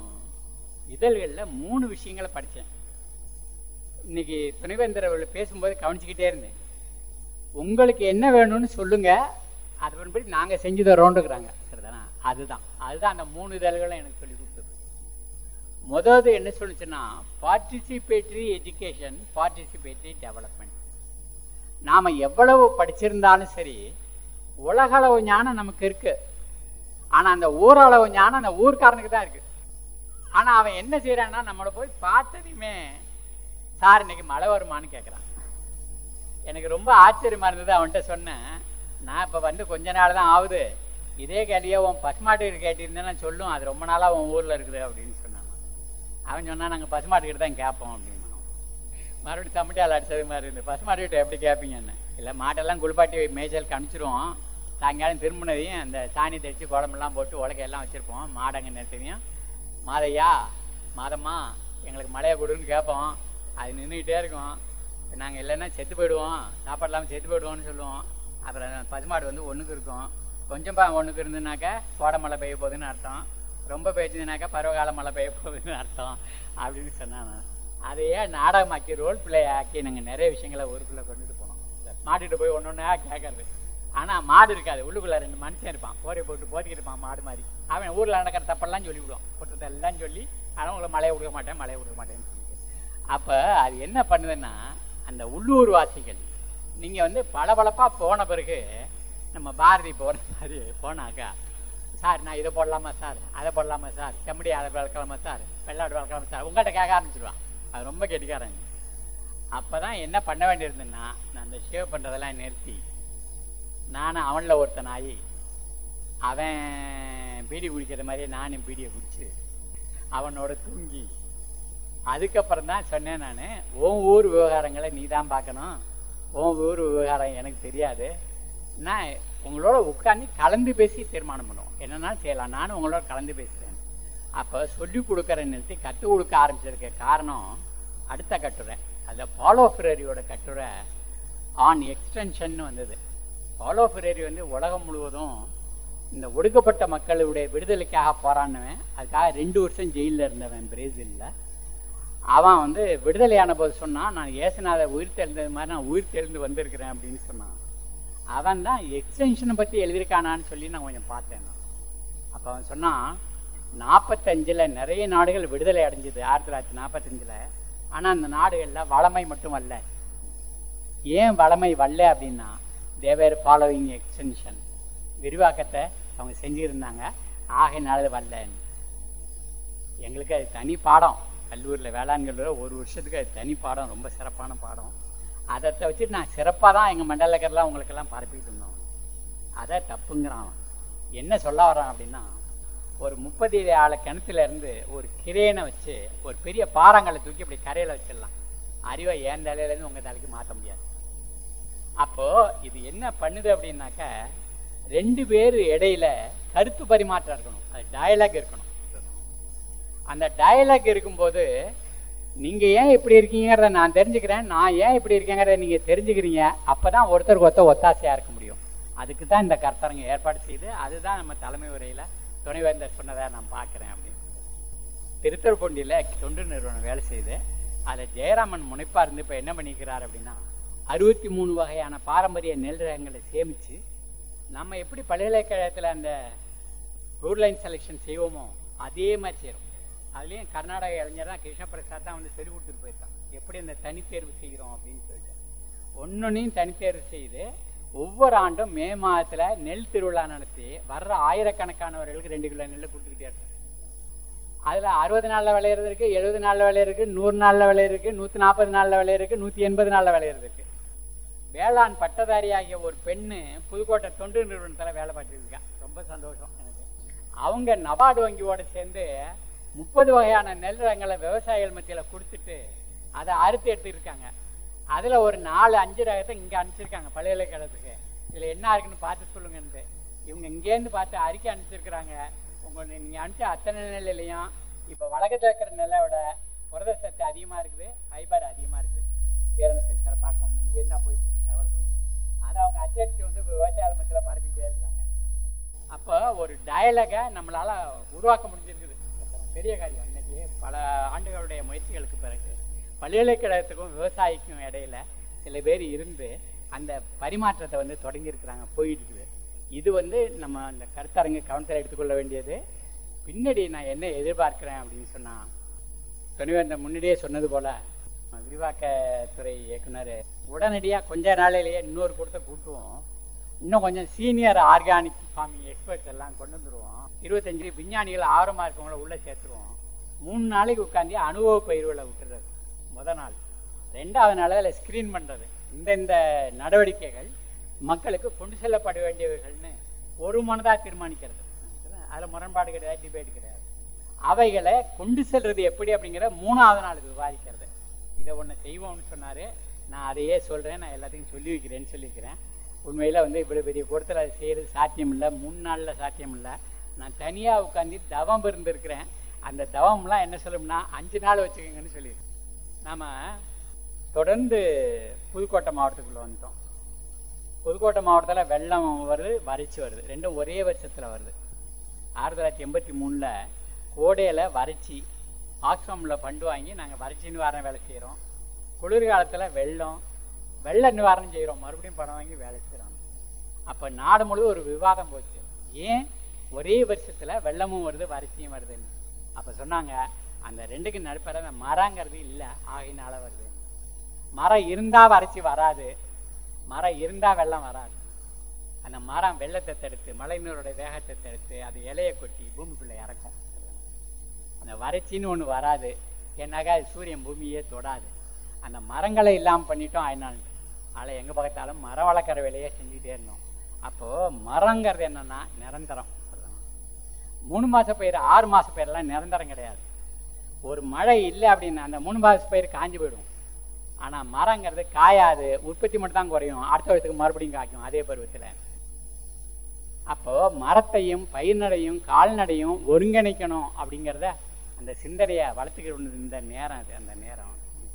இதழ்களில் மூணு விஷயங்களை படித்தேன் இன்னைக்கு துணைவேந்தர் அவர்கள் பேசும்போது கவனிச்சுக்கிட்டே இருந்தேன் உங்களுக்கு என்ன வேணும்னு சொல்லுங்க அதன்படி நாங்கள் செஞ்சு தரோன்றுக்குறாங்க சரிதானா அதுதான் அதுதான் அந்த மூணு இதழ்களும் எனக்கு சொல்லி கொடுத்தது முதல்து என்ன சொல்லுச்சுன்னா பார்ட்டிசிபேட்டரி எஜுகேஷன் பார்ட்டிசிபேட்டரி டெவலப்மெண்ட் நாம் எவ்வளவு படிச்சிருந்தாலும் சரி உலகளவு ஞானம் நமக்கு இருக்கு ஆனால் அந்த ஊரளவு ஞானம் அந்த ஊர்க்காரனுக்கு தான் இருக்கு ஆனால் அவன் என்ன செய்கிறான்னா நம்மளை போய் பார்த்ததையுமே சார் இன்னைக்கு மழை வருமான்னு கேட்குறான் எனக்கு ரொம்ப ஆச்சரியமா இருந்தது அவன்கிட்ட சொன்னேன் நான் இப்போ வந்து கொஞ்ச நாள் தான் ஆகுது இதே கேள்வியை உன் பசுமாட்டு கேட்டிருந்தேன்னா சொல்லும் அது ரொம்ப நாளாக உன் ஊரில் இருக்குது அப்படின்னு சொன்னான் அவன் சொன்னா நாங்கள் பசுமாட்டுக்கிட்ட தான் கேட்போம் அப்படின்னு மறுபடியும் தம்பிட்டால் அடிச்சது மாதிரி இருந்து பசுமாட்டுக்கிட்ட எப்படி கேட்பீங்கன்னு இல்லை மாட்டெல்லாம் குளிப்பாட்டி மேய்ச்சலுக்கு அனுப்பிச்சிருவோம் சாயங்காலம் திரும்பினதையும் அந்த சாணி தெளித்து குழம்பெல்லாம் போட்டு உலகையெல்லாம் வச்சுருப்போம் மாடங்க நிறுத்தையும் மாதையா மாதம்மா எங்களுக்கு மழையை கொடுன்னு கேட்போம் அது நின்றுக்கிட்டே இருக்கும் நாங்கள் இல்லைன்னா செத்து போயிடுவோம் சாப்பாடு இல்லாமல் செத்து போயிடுவோம்னு சொல்லுவோம் அப்புறம் பசுமாடு வந்து ஒன்றுக்கு இருக்கும் கொஞ்சம் பா ஒன்றுக்கு இருந்துனாக்கா கோடை மழை பெய்ய போகுதுன்னு அர்த்தம் ரொம்ப பெய்ஞ்சதுனாக்கா பருவகால மழை பெய்ய போகுதுன்னு அர்த்தம் அப்படின்னு சொன்னாங்க அதையே நாடகமாக்கி ரோல் பிளே ஆக்கி நாங்கள் நிறைய விஷயங்களை ஊருக்குள்ளே கொண்டுட்டு போனோம் மாட்டுக்கிட்ட போய் ஒன்று ஒன்றா கேட்கறது ஆனால் மாடு இருக்காது உள்ளுக்குள்ளே ரெண்டு மனுஷன் இருப்பான் போரை போட்டு போத்திக்கிட்டு இருப்பான் மாடு மாதிரி அவன் ஊரில் நடக்கிற தப்பெல்லாம் சொல்லி விடுவான் குற்றத்தை எல்லாம் சொல்லி ஆனால் உங்களை மழையை கொடுக்க மாட்டேன் மழையை கொடுக்க மாட்டேன்னு சொல்லிட்டு அப்போ அது என்ன பண்ணுதுன்னா அந்த உள்ளூர் வாசிகள் நீங்கள் வந்து பளபளப்பாக போன பிறகு நம்ம பாரதி போன மாதிரி போனாக்கா சார் நான் இதை போடலாமா சார் அதை போடலாமா சார் செம்மடி அதை வளர்க்கலாமா சார் வெள்ளாடு வளர்க்கலாமா சார் உங்கள்கிட்ட கேட்க ஆரம்பிச்சிடுவான் அது ரொம்ப கெட்டிக்காரங்க அப்போ தான் என்ன பண்ண வேண்டியிருந்தேன்னா நான் அந்த ஷேவ் பண்ணுறதெல்லாம் நிறுத்தி நானும் அவனில் ஒருத்தனாகி அவன் பீடி குடிக்கிற மாதிரி நானும் பீடியை குடிச்சு அவனோட தூங்கி அதுக்கப்புறம் தான் சொன்னேன் நான் உன் ஊர் விவகாரங்களை நீ தான் பார்க்கணும் உன் ஊர் விவகாரம் எனக்கு தெரியாது நான் உங்களோட உட்காந்து கலந்து பேசி தீர்மானம் பண்ணுவோம் என்னென்னா செய்யலாம் நானும் உங்களோட கலந்து பேசுகிறேன் அப்போ சொல்லி கொடுக்குற நிறுத்தி கற்றுக் கொடுக்க ஆரம்பிச்சிருக்க காரணம் அடுத்த கட்டுரை அதில் பாலோ ஃபிரரியோட கட்டுரை ஆன் எக்ஸ்டென்ஷன் வந்தது பாலோ ஃபிரரி வந்து உலகம் முழுவதும் இந்த ஒடுக்கப்பட்ட மக்களுடைய விடுதலைக்காக போராடினவன் அதுக்காக ரெண்டு வருஷம் ஜெயிலில் இருந்தவன் பிரேசிலில் அவன் வந்து விடுதலையான போது சொன்னான் நான் ஏசுநாத உயிர் தெழுந்தது மாதிரி நான் உயிர் தெழுந்து வந்திருக்கிறேன் அப்படின்னு சொன்னான் அவன் தான் எக்ஸ்டென்ஷனை பற்றி எழுதியிருக்கானான்னு சொல்லி நான் கொஞ்சம் பார்த்தேன் நான் அப்போ அவன் சொன்னான் நாற்பத்தஞ்சில் நிறைய நாடுகள் விடுதலை அடைஞ்சது ஆயிரத்தி தொள்ளாயிரத்தி நாற்பத்தஞ்சில் ஆனால் அந்த நாடுகளில் வளமை மட்டும் வரல ஏன் வளமை வரல அப்படின்னா தேவர் ஃபாலோவிங் எக்ஸ்டென்ஷன் விரிவாக்கத்தை அவங்க செஞ்சுருந்தாங்க ஆகையினால வரலன்னு எங்களுக்கு அது தனி பாடம் கல்லூரியில் வேளாண் கல்லூரியில் ஒரு வருஷத்துக்கு அது தனி பாடம் ரொம்ப சிறப்பான பாடம் அதை வச்சுட்டு நான் சிறப்பாக தான் எங்கள் மண்டலக்கரெலாம் உங்களுக்கெல்லாம் பரப்பிட்டு இருந்தோம் அதை தப்புங்கிறான் அவன். என்ன சொல்ல வரான் அப்படின்னா ஒரு முப்பது ஆள கிணத்துல இருந்து ஒரு கிரேனை வச்சு ஒரு பெரிய பாறாங்களை தூக்கி இப்படி கரையில் வச்சிடலாம் அறிவை என் தலையிலேருந்து உங்கள் தலைக்கு மாற்ற முடியாது அப்போது இது என்ன பண்ணுது அப்படின்னாக்க ரெண்டு பேர் இடையில கருத்து பரிமாற்றம் இருக்கணும் அது டயலாக் இருக்கணும் அந்த டயலாக் இருக்கும்போது நீங்கள் ஏன் இப்படி இருக்கீங்கிறத நான் தெரிஞ்சுக்கிறேன் நான் ஏன் இப்படி இருக்கேங்கிறத நீங்கள் தெரிஞ்சுக்கிறீங்க அப்போ தான் ஒருத்தருக்கு ஒருத்தர் ஒத்தாசையாக இருக்க முடியும் அதுக்கு தான் இந்த கருத்தரங்க ஏற்பாடு செய்து அதுதான் நம்ம தலைமை உரையில் துணைவேந்தர் சொன்னதை நான் பார்க்குறேன் அப்படின்னு திருத்தரப்பூண்டியில் தொண்டு நிறுவனம் வேலை செய்யுது அதில் ஜெயராமன் முனைப்பாக இருந்து இப்போ என்ன பண்ணிக்கிறார் அப்படின்னா அறுபத்தி மூணு வகையான பாரம்பரிய நெல் ரகங்களை சேமித்து நம்ம எப்படி பல்கலைக்கழகத்தில் அந்த ரூர்லைன் செலெக்ஷன் செய்வோமோ அதே மாதிரி செய்கிறோம் அதுலேயும் கர்நாடக இளைஞர் தான் கிருஷ்ண பிரசாத் தான் வந்து சொல்லி கொடுத்துட்டு போயிருக்கான் எப்படி அந்த தனித்தேர்வு செய்கிறோம் அப்படின்னு சொல்லிட்டு ஒன்னொன்னையும் தனித்தேர்வு செய்து ஒவ்வொரு ஆண்டும் மே மாதத்தில் நெல் திருவிழா நடத்தி வர்ற ஆயிரக்கணக்கானவர்களுக்கு ரெண்டு கிலோ நெல் கொடுத்துக்கிட்டே இருக்கோம் அதில் அறுபது நாளில் விளையிறது இருக்குது எழுபது நாளில் விளையிறது இருக்குது நூறு நாளில் விளையிறது இருக்குது நூற்றி நாற்பது நாளில் விளையிறது இருக்குது நூற்றி எண்பது நாளில் விளையிறது இருக்குது வேளாண் பட்டதாரி ஆகிய ஒரு பெண்ணு புதுக்கோட்டை தொண்டு நிறுவனத்தில் வேலை பார்த்துட்டு இருக்கா ரொம்ப சந்தோஷம் எனக்கு அவங்க நபார்டு வங்கியோட சேர்ந்து முப்பது வகையான நெல் ரகங்களை விவசாயிகள் மத்தியில் கொடுத்துட்டு அதை அறுத்து எடுத்துருக்காங்க அதில் ஒரு நாலு அஞ்சு ரகத்தை இங்கே அனுப்பிச்சிருக்காங்க பல்கலைக்கழகத்துக்கு இதில் என்ன இருக்குன்னு பார்த்து சொல்லுங்கன்ட்டு இவங்க இங்கேருந்து பார்த்து அறிக்கை அனுப்பிச்சிருக்கிறாங்க உங்கள் நீங்கள் அனுப்பிச்ச அத்தனை நெல்லையும் இப்போ வழக்கத்தில் இருக்கிற நெல்லை விட புரத சத்து அதிகமாக இருக்குது ஃபைபர் அதிகமாக இருக்குது பேரண சத்து பார்க்கணும் இங்கேருந்து தான் போயிருக்கு லெவல் போயிருக்கு அதை அவங்க அச்சடிச்சு வந்து விவசாய மத்தியில் பரப்பிக்கிட்டே இருக்காங்க அப்போ ஒரு டயலாகை நம்மளால் உருவாக்க முடிஞ்சிருக்குது பெரிய காரியம் இன்னைக்கு பல ஆண்டுகளுடைய முயற்சிகளுக்கு பிறகு பல்கலைக்கழகத்துக்கும் விவசாயிக்கும் இடையில சில பேர் இருந்து அந்த பரிமாற்றத்தை வந்து தொடங்கியிருக்கிறாங்க போயிட்டு இருக்குது இது வந்து நம்ம அந்த கருத்தரங்கு கவனத்தில் எடுத்துக்கொள்ள வேண்டியது பின்னாடி நான் என்ன எதிர்பார்க்கிறேன் அப்படின்னு சொன்னால் துணிவேந்தன் முன்னாடியே சொன்னது போல விரிவாக்கத்துறை இயக்குனர் உடனடியாக கொஞ்ச நாளையிலேயே இன்னொரு கூட்டத்தை கூட்டுவோம் இன்னும் கொஞ்சம் சீனியர் ஆர்கானிக் ஃபார்மிங் எக்ஸ்பர்ட்ஸ் எல்லாம் கொண்டு வந்துருவோம் இருபத்தஞ்சு விஞ்ஞானிகள் ஆர்வமாக இருக்கவங்கள உள்ளே சேர்த்துருவோம் மூணு நாளைக்கு உட்காந்து அனுபவ பயிர்களை விட்டுறது முத நாள் ரெண்டாவது நாள் அதில் ஸ்க்ரீன் பண்ணுறது இந்த இந்த நடவடிக்கைகள் மக்களுக்கு கொண்டு செல்லப்பட வேண்டியவைகள்னு ஒரு மனதாக தீர்மானிக்கிறது அதில் முரண்பாடு கிடையாது டிபேட் கிடையாது அவைகளை கொண்டு செல்றது எப்படி அப்படிங்கிற மூணாவது நாள் விவாதிக்கிறது இதை ஒன்று செய்வோம்னு சொன்னார் நான் அதையே சொல்கிறேன் நான் எல்லாத்தையும் சொல்லி வைக்கிறேன்னு சொல்லியிருக்கிறேன் உண்மையில் வந்து இவ்வளோ பெரிய கூடத்தில் அது செய்கிறது சாத்தியம் இல்லை மூணு நாளில் சாத்தியம் இல்லை நான் தனியாக உட்காந்து தவம் இருந்திருக்கிறேன் அந்த தவம்லாம் என்ன சொல்லும்னா அஞ்சு நாள் வச்சுக்கோங்கன்னு சொல்லியிருக்கேன் நாம் தொடர்ந்து புதுக்கோட்டை மாவட்டத்துக்குள்ளே வந்துட்டோம் புதுக்கோட்டை மாவட்டத்தில் வெள்ளம் வருது வறட்சி வருது ரெண்டும் ஒரே வருஷத்தில் வருது ஆயிரத்தி தொள்ளாயிரத்தி எண்பத்தி மூணில் கோடையில் வறட்சி ஆக்ஸ்ஃபார்மில் ஃபண்டு வாங்கி நாங்கள் வறட்சி நிவாரண வேலை செய்கிறோம் குளிர் காலத்தில் வெள்ளம் வெள்ள நிவாரணம் செய்கிறோம் மறுபடியும் பணம் வாங்கி வேலை செய்கிறோம் அப்போ நாடு முழுவதும் ஒரு விவாதம் போச்சு ஏன் ஒரே வருஷத்தில் வெள்ளமும் வருது வறட்சியும் வருதுன்னு அப்போ சொன்னாங்க அந்த ரெண்டுக்கு நடுப்பற அந்த மரங்கிறது இல்லை ஆகையினால வருது மரம் இருந்தால் வறட்சி வராது மரம் இருந்தால் வெள்ளம் வராது அந்த மரம் வெள்ளத்தை தடுத்து மழைநீரோட வேகத்தை தடுத்து அது இலையை கொட்டி பூமிக்குள்ளே இறக்கும் அந்த வறட்சின்னு ஒன்று வராது ஏன்னாக்கா அது சூரியன் பூமியே தொடாது அந்த மரங்களை இல்லாமல் பண்ணிட்டோம் அதனால் அதில் எங்கே பார்த்தாலும் மரம் வளர்க்குற வேலையை செஞ்சுக்கிட்டே இருந்தோம் அப்போது மரங்கிறது என்னென்னா நிரந்தரம் மூணு மாத பயிர் ஆறு மாத பயிரெல்லாம் நிரந்தரம் கிடையாது ஒரு மழை இல்லை அப்படின்னா அந்த மூணு மாத பயிர் காஞ்சி போயிடும் ஆனால் மரங்கிறது காயாது உற்பத்தி மட்டும் தான் குறையும் அடுத்த வருஷத்துக்கு மறுபடியும் காய்க்கும் அதே பருவத்தில் அப்போது மரத்தையும் பயிர்நடையும் கால்நடையும் ஒருங்கிணைக்கணும் அப்படிங்கிறத அந்த சிந்தனையை வளர்த்துக்கிட்டு இந்த நேரம் அது அந்த நேரம்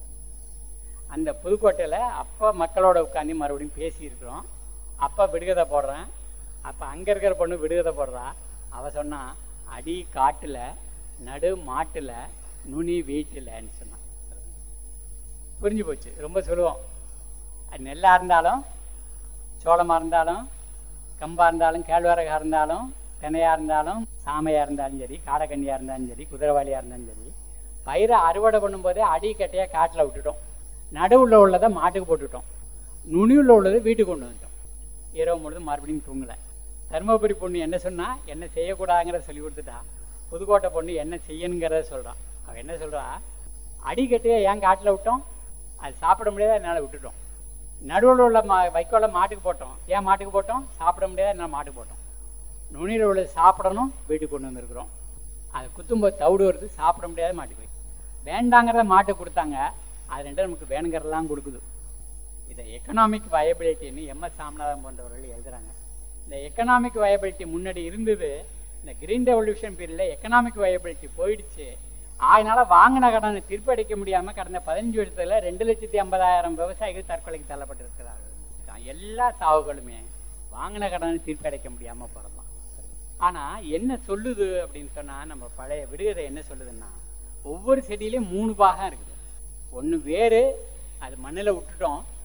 அந்த புதுக்கோட்டையில் அப்போ மக்களோட உட்காந்து மறுபடியும் பேசியிருக்கிறோம் அப்போ விடுகதை போடுறேன் அப்போ அங்கே இருக்கிற பொண்ணு விடுகதை போடுறா அவள் சொன்னா அடி காட்டில் நடு மாட்டில் நுனி வீட்டில்ன்னு சொன்னான் புரிஞ்சு போச்சு ரொம்ப சொல்லுவோம் அது நெல்லாக இருந்தாலும் சோளமாக இருந்தாலும் கம்பாக இருந்தாலும் கேழ்வரகாக இருந்தாலும் தினையாக இருந்தாலும் சாமையாக இருந்தாலும் சரி காடைக்கண்ணியாக இருந்தாலும் சரி குதிரைவாளியாக இருந்தாலும் சரி பயிரை அறுவடை பண்ணும்போதே அடிக்கட்டையாக காட்டில் விட்டுட்டோம் நடுவில் உள்ளதை மாட்டுக்கு போட்டுட்டோம் நுனியில் உள்ளதை வீட்டுக்கு கொண்டு வந்துட்டோம் இரவு முழுதும் மறுபடியும் தூங்கலை தருமபுரி பொண்ணு என்ன சொன்னால் என்ன செய்யக்கூடாதுங்கிறத சொல்லி கொடுத்துட்டா புதுக்கோட்டை பொண்ணு என்ன செய்யணுங்கிறத சொல்கிறான் அவள் என்ன சொல்கிறா அடிக்கட்டையை ஏன் காட்டில் விட்டோம் அது சாப்பிட முடியாத என்னால் விட்டுட்டோம் நடுவில் உள்ள மா வைக்கோல மாட்டுக்கு போட்டோம் ஏன் மாட்டுக்கு போட்டோம் சாப்பிட முடியாத என்னால் மாட்டுக்கு போட்டோம் நுனியில் உள்ள சாப்பிடணும் வீட்டுக்கு கொண்டு வந்திருக்கிறோம் அது குத்தும்போது தவிடு வருது சாப்பிட முடியாத மாட்டுக்கு போய் வேண்டாங்கிறத மாட்டுக்கு கொடுத்தாங்க அது ரெண்டும் நமக்கு வேணுங்கிறதெல்லாம் கொடுக்குது இதை எக்கனாமிக் வயபிலிட்டின்னு எம்எஸ் சாமிநாதன் போன்றவர்கள் எழுதுகிறாங்க இந்த எக்கனாமிக் வயபிலிட்டி முன்னாடி இருந்தது இந்த கிரீன் ரெவல்யூஷன் பீரியடில் எக்கனாமிக் வயபிலிட்டி போயிடுச்சு அதனால் வாங்கின கடனை திருப்பி அடைக்க முடியாமல் கடந்த பதினஞ்சு வருஷத்தில் ரெண்டு லட்சத்தி ஐம்பதாயிரம் விவசாயிகள் தற்கொலைக்கு தள்ளப்பட்டிருக்கிறார்கள் எல்லா சாவுகளுமே வாங்கின கடனை திருப்பி அடைக்க முடியாமல் போடலாம் ஆனால் என்ன சொல்லுது அப்படின்னு சொன்னால் நம்ம பழைய விடுகதை என்ன சொல்லுதுன்னா ஒவ்வொரு செடியிலையும் மூணு பாகம் இருக்குது ஒன்று வேறு அது மண்ணில் விட்டுட்டோம்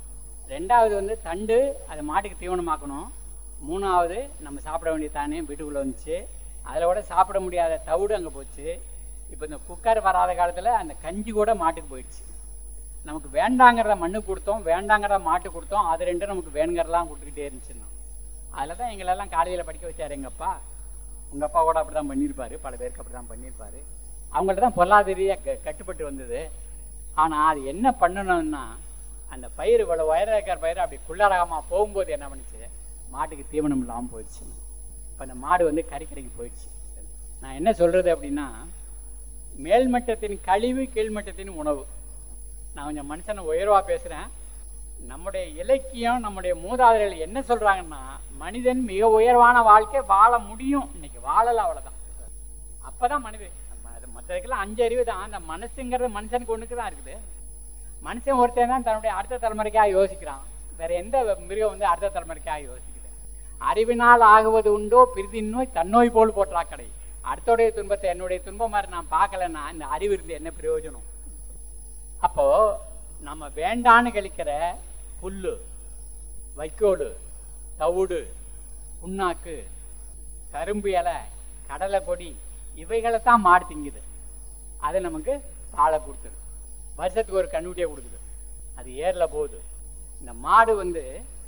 ரெண்டாவது வந்து தண்டு அது மாட்டுக்கு தீவனமாக்கணும் மூணாவது நம்ம சாப்பிட வேண்டிய தானே வீட்டுக்குள்ளே வந்துச்சு அதில் கூட சாப்பிட முடியாத தவிடு அங்கே போச்சு இப்போ இந்த குக்கர் வராத காலத்தில் அந்த கஞ்சி கூட மாட்டுக்கு போயிடுச்சு நமக்கு வேண்டாங்கிறத மண்ணுக்கு கொடுத்தோம் வேண்டாங்கிறத மாட்டு கொடுத்தோம் அது ரெண்டும் நமக்கு வேணுங்கிறதெல்லாம் கொடுத்துக்கிட்டே இருந்துச்சுன்னா அதில் தான் எங்களெல்லாம் காலேஜில் படிக்க வச்சார் எங்கள் அப்பா உங்கள் அப்பா கூட அப்படி தான் பண்ணியிருப்பாரு பல பேருக்கு அப்படி தான் பண்ணியிருப்பாரு அவங்கள்ட்ட தான் பொருளாதார ரீதியாக க கட்டுப்பட்டு வந்தது ஆனால் அது என்ன பண்ணணும்னா அந்த பயிர் இவ்வளோ உயரம் இருக்கிற பயிர் அப்படி குள்ளரகமாக போகும்போது என்ன பண்ணுச்சு மாட்டுக்கு தீவனம் இல்லாமல் போயிடுச்சு இப்போ அந்த மாடு வந்து கறிக்கடைக்கு போயிடுச்சு நான் என்ன சொல்கிறது அப்படின்னா மேல்மட்டத்தின் கழிவு கீழ்மட்டத்தின் உணவு நான் கொஞ்சம் மனுஷனை உயர்வாக பேசுகிறேன் நம்முடைய இலக்கியம் நம்முடைய மூதாதையர்கள் என்ன சொல்கிறாங்கன்னா மனிதன் மிக உயர்வான வாழ்க்கை வாழ முடியும் இன்னைக்கு வாழல அவ்வளோதான் அப்போ தான் மனிதன் அது மற்றதுக்கெல்லாம் அஞ்சு அறிவு தான் அந்த மனசுங்கிறது மனுஷனுக்கு ஒன்றுக்கு தான் இருக்குது மனுஷன் ஒருத்தன் தான் தன்னுடைய அடுத்த தலைமுறைக்காக யோசிக்கிறான் வேற எந்த மிருகம் வந்து அடுத்த தலைமுறைக்காக யோசிக்குது அறிவினால் ஆகுவது உண்டோ பிரிதின் நோய் தன்னோய் போல் போற்றா கடை அடுத்தோடைய துன்பத்தை என்னுடைய துன்பம் மாதிரி நான் பார்க்கலன்னா இந்த அறிவு இருந்து என்ன பிரயோஜனம் அப்போ நம்ம வேண்டான்னு கழிக்கிற புல்லு வைக்கோடு தவிடு புண்ணாக்கு கரும்பு இலை கடலை கொடி இவைகளை தான் மாடு திங்குது அது நமக்கு பாலை கொடுத்துது வருஷத்துக்கு ஒரு கண்ணுட்டியை கொடுக்குது அது ஏரில் போகுது இந்த மாடு வந்து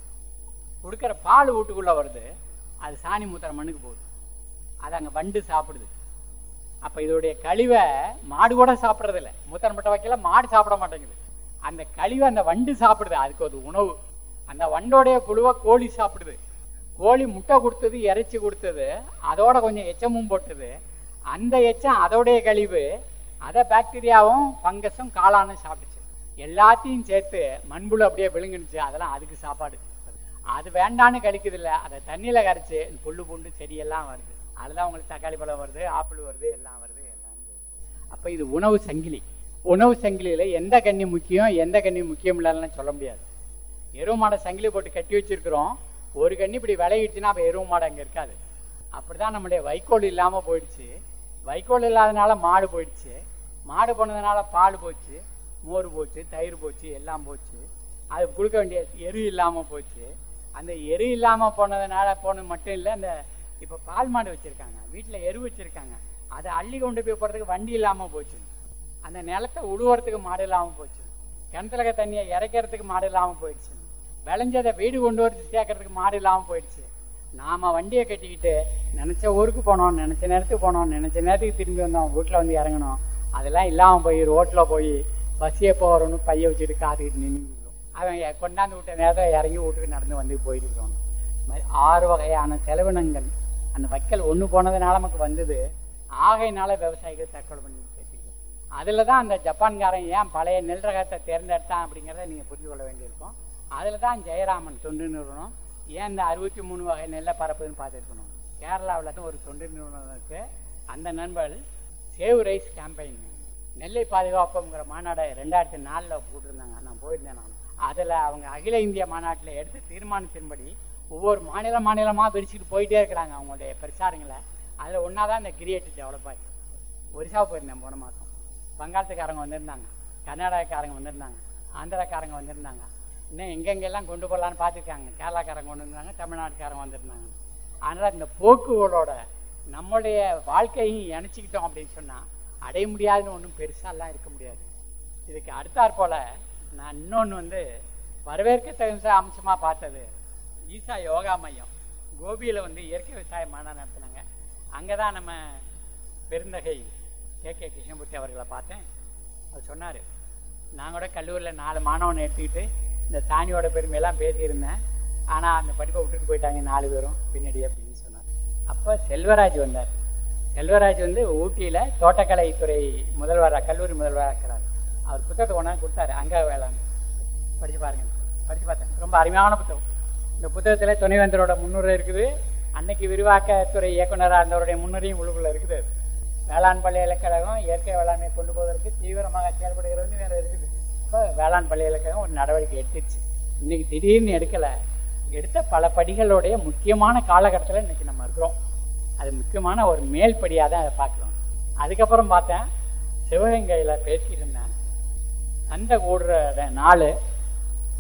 கொடுக்குற பால் வீட்டுக்குள்ளே வருது அது சாணி மூத்திர மண்ணுக்கு போகுது அது அங்கே வண்டு சாப்பிடுது அப்போ இதோடைய கழிவை மாடு கூட சாப்பிட்றதில்ல மூத்திரம் பட்ட வைக்கல மாடு சாப்பிட மாட்டேங்குது அந்த கழிவை அந்த வண்டு சாப்பிடுது அதுக்கு ஒரு உணவு அந்த வண்டோடைய புழுவை கோழி சாப்பிடுது கோழி முட்டை கொடுத்தது இறைச்சி கொடுத்தது அதோட கொஞ்சம் எச்சமும் போட்டது அந்த எச்சம் அதோடைய கழிவு அதை பாக்டீரியாவும் ஃபங்கஸும் காளானும் சாப்பிட்டுச்சு எல்லாத்தையும் சேர்த்து மண்புழு அப்படியே விழுங்குனுச்சு அதெல்லாம் அதுக்கு சாப்பாடு அது வேண்டான்னு கழிக்குது இல்லை அதை தண்ணியில் கரைச்சி புல்லு பூண்டு செடியெல்லாம் வருது அதில் உங்களுக்கு தக்காளி பழம் வருது ஆப்பிள் வருது எல்லாம் வருது எல்லாம் அப்போ இது உணவு சங்கிலி உணவு சங்கிலியில் எந்த கண்ணி முக்கியம் எந்த கண்ணி முக்கியம் இல்லைன்னு சொல்ல முடியாது எருவு மாடை சங்கிலி போட்டு கட்டி வச்சிருக்கிறோம் ஒரு கண்ணி இப்படி விளையிடுச்சுன்னா அப்போ எருவு மாடு அங்கே இருக்காது அப்படி தான் நம்முடைய வைக்கோல் இல்லாமல் போயிடுச்சு வைக்கோல் இல்லாதனால மாடு போயிடுச்சு மாடு போனதுனால பால் போச்சு மோர் போச்சு தயிர் போச்சு எல்லாம் போச்சு அது கொடுக்க வேண்டிய எரு இல்லாமல் போச்சு அந்த எரு இல்லாமல் போனதுனால போனது மட்டும் இல்லை அந்த இப்போ பால் மாடு வச்சுருக்காங்க வீட்டில் எரு வச்சுருக்காங்க அதை அள்ளி கொண்டு போய் போகிறதுக்கு வண்டி இல்லாமல் போச்சு அந்த நிலத்தை உழுவுறதுக்கு மாடு இல்லாமல் போச்சு கிணத்துல தண்ணியை இறைக்கிறதுக்கு மாடு இல்லாமல் போயிடுச்சு விளைஞ்சதை வீடு கொண்டு வந்து சேர்க்கறதுக்கு மாடு இல்லாமல் போயிடுச்சு நாம் வண்டியை கட்டிக்கிட்டு நினச்ச ஊருக்கு போனோம் நினச்ச நேரத்துக்கு போனோம் நினச்ச நேரத்துக்கு திரும்பி வந்தோம் வீட்டில் வந்து இறங்கணும் அதெல்லாம் இல்லாமல் போய் ரோட்டில் போய் பஸ்ஸே போகிறோன்னு பைய வச்சுட்டு காத்துக்கிட்டு நின்று அவன் எ- கொண்டாந்து விட்ட நேரத்தில் இறங்கி வீட்டுக்கு நடந்து வந்து போயிருக்கிறோம் இது மாதிரி ஆறு வகையான செலவினங்கள் அந்த வைக்கல் ஒன்று போனதுனால நமக்கு வந்தது ஆகையினால விவசாயிகள் தற்கொலை பண்ணி பேசிக்கிறோம் அதில் தான் அந்த ஜப்பான்காரன் ஏன் பழைய நெல் ரகத்தை தேர்ந்தெடுத்தான் அப்படிங்கிறத நீங்கள் புரிந்து கொள்ள வேண்டியிருக்கும் அதில் தான் ஜெயராமன் தொண்டு நிறுவனம் ஏன் இந்த அறுபத்தி மூணு வகை நெல்லை பரப்புதுன்னு பார்த்துருக்கணும் கேரளாவில் தான் ஒரு தொண்டு நிறுவனம் இருக்குது அந்த நண்பர் சேவ் ரைஸ் கேம்பெயின் நெல்லை பாதுகாப்புங்கிற மாநாடை ரெண்டாயிரத்தி நாலில் போட்டிருந்தாங்க நான் போயிருந்தேன் நான் அதில் அவங்க அகில இந்திய மாநாட்டில் எடுத்த தீர்மானத்தின்படி ஒவ்வொரு மாநில மாநிலமாக பிரிச்சுட்டு போயிட்டே இருக்கிறாங்க அவங்களுடைய பிரச்சாரங்களை அதில் ஒன்றா தான் இந்த கிரியேட்டிவ் டெவலப் ஆச்சு ஒரிசா போயிருந்தேன் போன மாதம் வங்காளத்துக்காரங்க வந்திருந்தாங்க கர்நாடகாக்காரங்க வந்திருந்தாங்க ஆந்திராக்காரங்க வந்திருந்தாங்க இன்னும் எங்கெங்கெல்லாம் கொண்டு போகலான்னு பார்த்துருக்காங்க கேரளாக்காரங்க கொண்டு வந்தாங்க தமிழ்நாட்டுக்காரங்க வந்திருந்தாங்க அதனால் இந்த போக்குகளோட நம்மளுடைய வாழ்க்கையும் இணைச்சிக்கிட்டோம் அப்படின்னு சொன்னால் அடைய முடியாதுன்னு ஒன்றும் பெருசாலாம் இருக்க முடியாது இதுக்கு அடுத்தாற் போல் நான் இன்னொன்று வந்து வரவேற்க தகுந்த அம்சமாக பார்த்தது ஈசா யோகா மையம் கோபியில் வந்து இயற்கை விவசாய மாநாடு நடத்தினாங்க அங்கே தான் நம்ம பெருந்தகை கே கே கிருஷ்ணமூர்த்தி அவர்களை பார்த்தேன் அவர் சொன்னார் நான் கூட கல்லூரியில் நாலு மாணவனை எடுத்துக்கிட்டு இந்த சாணியோட பெருமையெல்லாம் பேசியிருந்தேன் ஆனால் அந்த படிப்பை விட்டுட்டு போயிட்டாங்க நாலு பேரும் பின்னாடி அப்படின்னு சொன்னார் அப்போ செல்வராஜ் வந்தார் செல்வராஜ் வந்து ஊட்டியில் தோட்டக்கலைத்துறை முதல்வராக கல்லூரி முதல்வராக இருக்கிறார் அவர் புத்தகத்தை ஒன்றா கொடுத்தாரு அங்க வேளாண் படித்து பாருங்க படித்து பார்த்தேன் ரொம்ப அருமையான புத்தகம் இந்த புத்தகத்தில் துணைவேந்தரோட முன்னுரை இருக்குது அன்னைக்கு விரிவாக்கத்துறை இயக்குனராக இருந்தவருடைய முன்னுரையும் உள்ளுக்குள்ள இருக்குது வேளாண் பல்கலைக்கழகம் இயற்கை வேளாண்மை கொண்டு போவதற்கு தீவிரமாக செயல்படுகிறது வேறு இருக்குது இப்போ வேளாண் பல்கலைக்கழகம் ஒரு நடவடிக்கை எடுத்துருச்சு இன்னைக்கு திடீர்னு எடுக்கலை எடுத்த பல படிகளுடைய முக்கியமான காலகட்டத்தில் இன்னைக்கு நம்ம இருக்கிறோம் அது முக்கியமான ஒரு மேல் படியாக தான் அதை பார்க்குறோம் அதுக்கப்புறம் பார்த்தேன் சிவகங்கையில் பேசியிருந்தேன் சந்தை கூடுற நாள்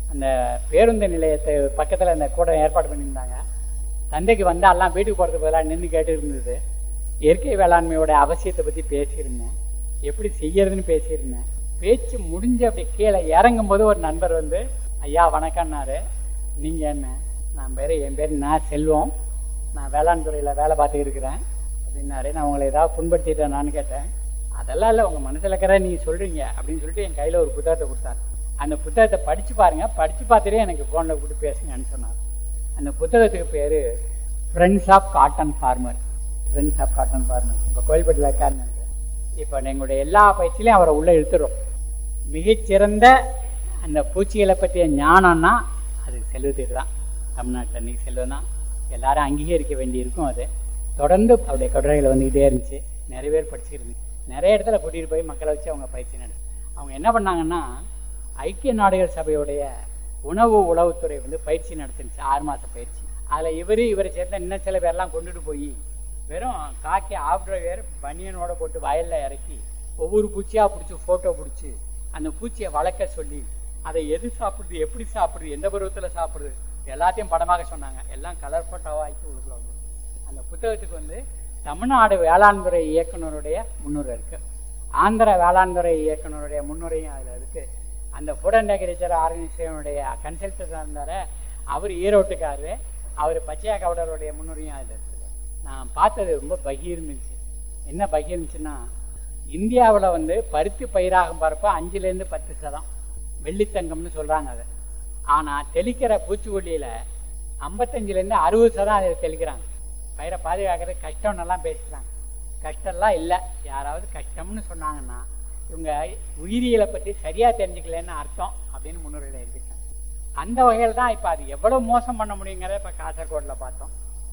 அந்த பேருந்து நிலையத்து பக்கத்தில் அந்த கூட்டம் ஏற்பாடு பண்ணியிருந்தாங்க சந்தைக்கு வந்தால் எல்லாம் வீட்டுக்கு போகிறதுக்கு பதிலாக நின்று கேட்டு இருந்தது இயற்கை வேளாண்மையோட அவசியத்தை பற்றி பேசியிருந்தேன் எப்படி செய்யறதுன்னு பேசியிருந்தேன் பேச்சு முடிஞ்சு அப்படி கீழே இறங்கும்போது ஒரு நண்பர் வந்து ஐயா வணக்கம்னாரு நீங்கள் என்ன நான் பேர் என் பேர் நான் செல்வம் நான் வேளாண் துறையில் வேலை பார்த்து இருக்கிறேன் அப்படின்னாரு நான் உங்களை ஏதாவது புண்படுத்திட்டேன் நான் கேட்டேன் அதெல்லாம் இல்லை உங்கள் மனசில் இருக்கிற நீங்கள் சொல்கிறீங்க அப்படின்னு சொல்லிட்டு என் கையில் ஒரு புத்தகத்தை கொடுத்தாரு அந்த புத்தகத்தை படித்து பாருங்கள் படித்து பார்த்துட்டே எனக்கு ஃபோனில் கூப்பிட்டு பேசுங்கன்னு சொன்னார் அந்த புத்தகத்துக்கு பேர் friends of cotton farmer friends of cotton farmer இப்போ கோயில்பட்டியில் இருக்காருன்னு நினைக்கிறேன் இப்போ எங்களுடைய எல்லா பயிற்சியிலையும் அவரை உள்ளே இழுத்துறோம் மிகச்சிறந்த அந்த பூச்சிகளை பற்றிய ஞானம்னா அது செல்வத்துக்கு தான் தமிழ்நாட்டில் இன்னைக்கு செல்வம் தான் எல்லாரும் அங்கீகரிக்க வேண்டியிருக்கும் அது தொடர்ந்து அவருடைய கட்டுரைகள் வந்துக்கிட்டே இருந்துச்சு நிறைய பேர் படிச்சுக்கிட்டு நிறைய இடத்துல கூட்டிகிட்டு போய் மக்களை வச்சு அவங்க பயிற்சி நடத்து அவங்க என்ன பண்ணாங்கன்னா ஐக்கிய நாடுகள் சபையுடைய உணவு உளவுத்துறை வந்து பயிற்சி நடத்துனுச்சு ஆறு மாத பயிற்சி அதில் இவர் இவரை சேர்ந்த இன்னும் சில பேர்லாம் கொண்டுட்டு போய் வெறும் காக்கி ஆஃப்டர் வேர் பனியனோட போட்டு வயலில் இறக்கி ஒவ்வொரு பூச்சியாக பிடிச்சி ஃபோட்டோ பிடிச்சி அந்த பூச்சியை வளர்க்க சொல்லி அதை எது சாப்பிடுது எப்படி சாப்பிடுது எந்த பருவத்தில் சாப்பிடுது எல்லாத்தையும் படமாக சொன்னாங்க எல்லாம் கலர் ஃபோட்டோவாக ஆக்கி உள்ள வந்து அந்த புத்தகத்துக்கு வந்து தமிழ்நாடு வேளாண் துறை இயக்குனருடைய முன்னுரை இருக்கு ஆந்திர வேளாண் துறை இயக்குனருடைய முன்னுரையும் அதில் இருக்கு அந்த ஃபுட் அண்ட் அக்ரிகல்ச்சர் ஆர்கனைசேஷனுடைய கன்சல்டன்டாக இருந்தார் அவர் ஈரோட்டுக்காரரு அவர் பச்சையா கவுடருடைய முன்னுரையும் அதில் இருக்குது நான் பார்த்தது ரொம்ப பகீர்ந்துச்சு என்ன பகீர்ந்துச்சுன்னா இந்தியாவில் வந்து பருத்தி பயிராகும் பரப்ப அஞ்சுலேருந்து பத்து சதம் வெள்ளித்தங்கம்னு சொல்கிறாங்க அதை ஆனால் தெளிக்கிற பூச்சிக்கொல்லியில் ஐம்பத்தஞ்சிலேருந்து அறுபது சதம் அதில் தெளிக்கிறாங்க பயிரை பாதுகாக்கிறது கஷ்டம்னெல்லாம் பேசுகிறாங்க கஷ்டம்லாம் இல்லை யாராவது கஷ்டம்னு சொன்னாங்கன்னா இவங்க உயிரியலை பற்றி சரியாக தெரிஞ்சுக்கலன்னு அர்த்தம் அப்படின்னு முன்னுரையில் எழுதிட்டாங்க அந்த வகையில் தான் இப்போ அது எவ்வளோ மோசம் பண்ண முடியுங்கிறத இப்போ காசர்கோட்டில் பார்த்தோம்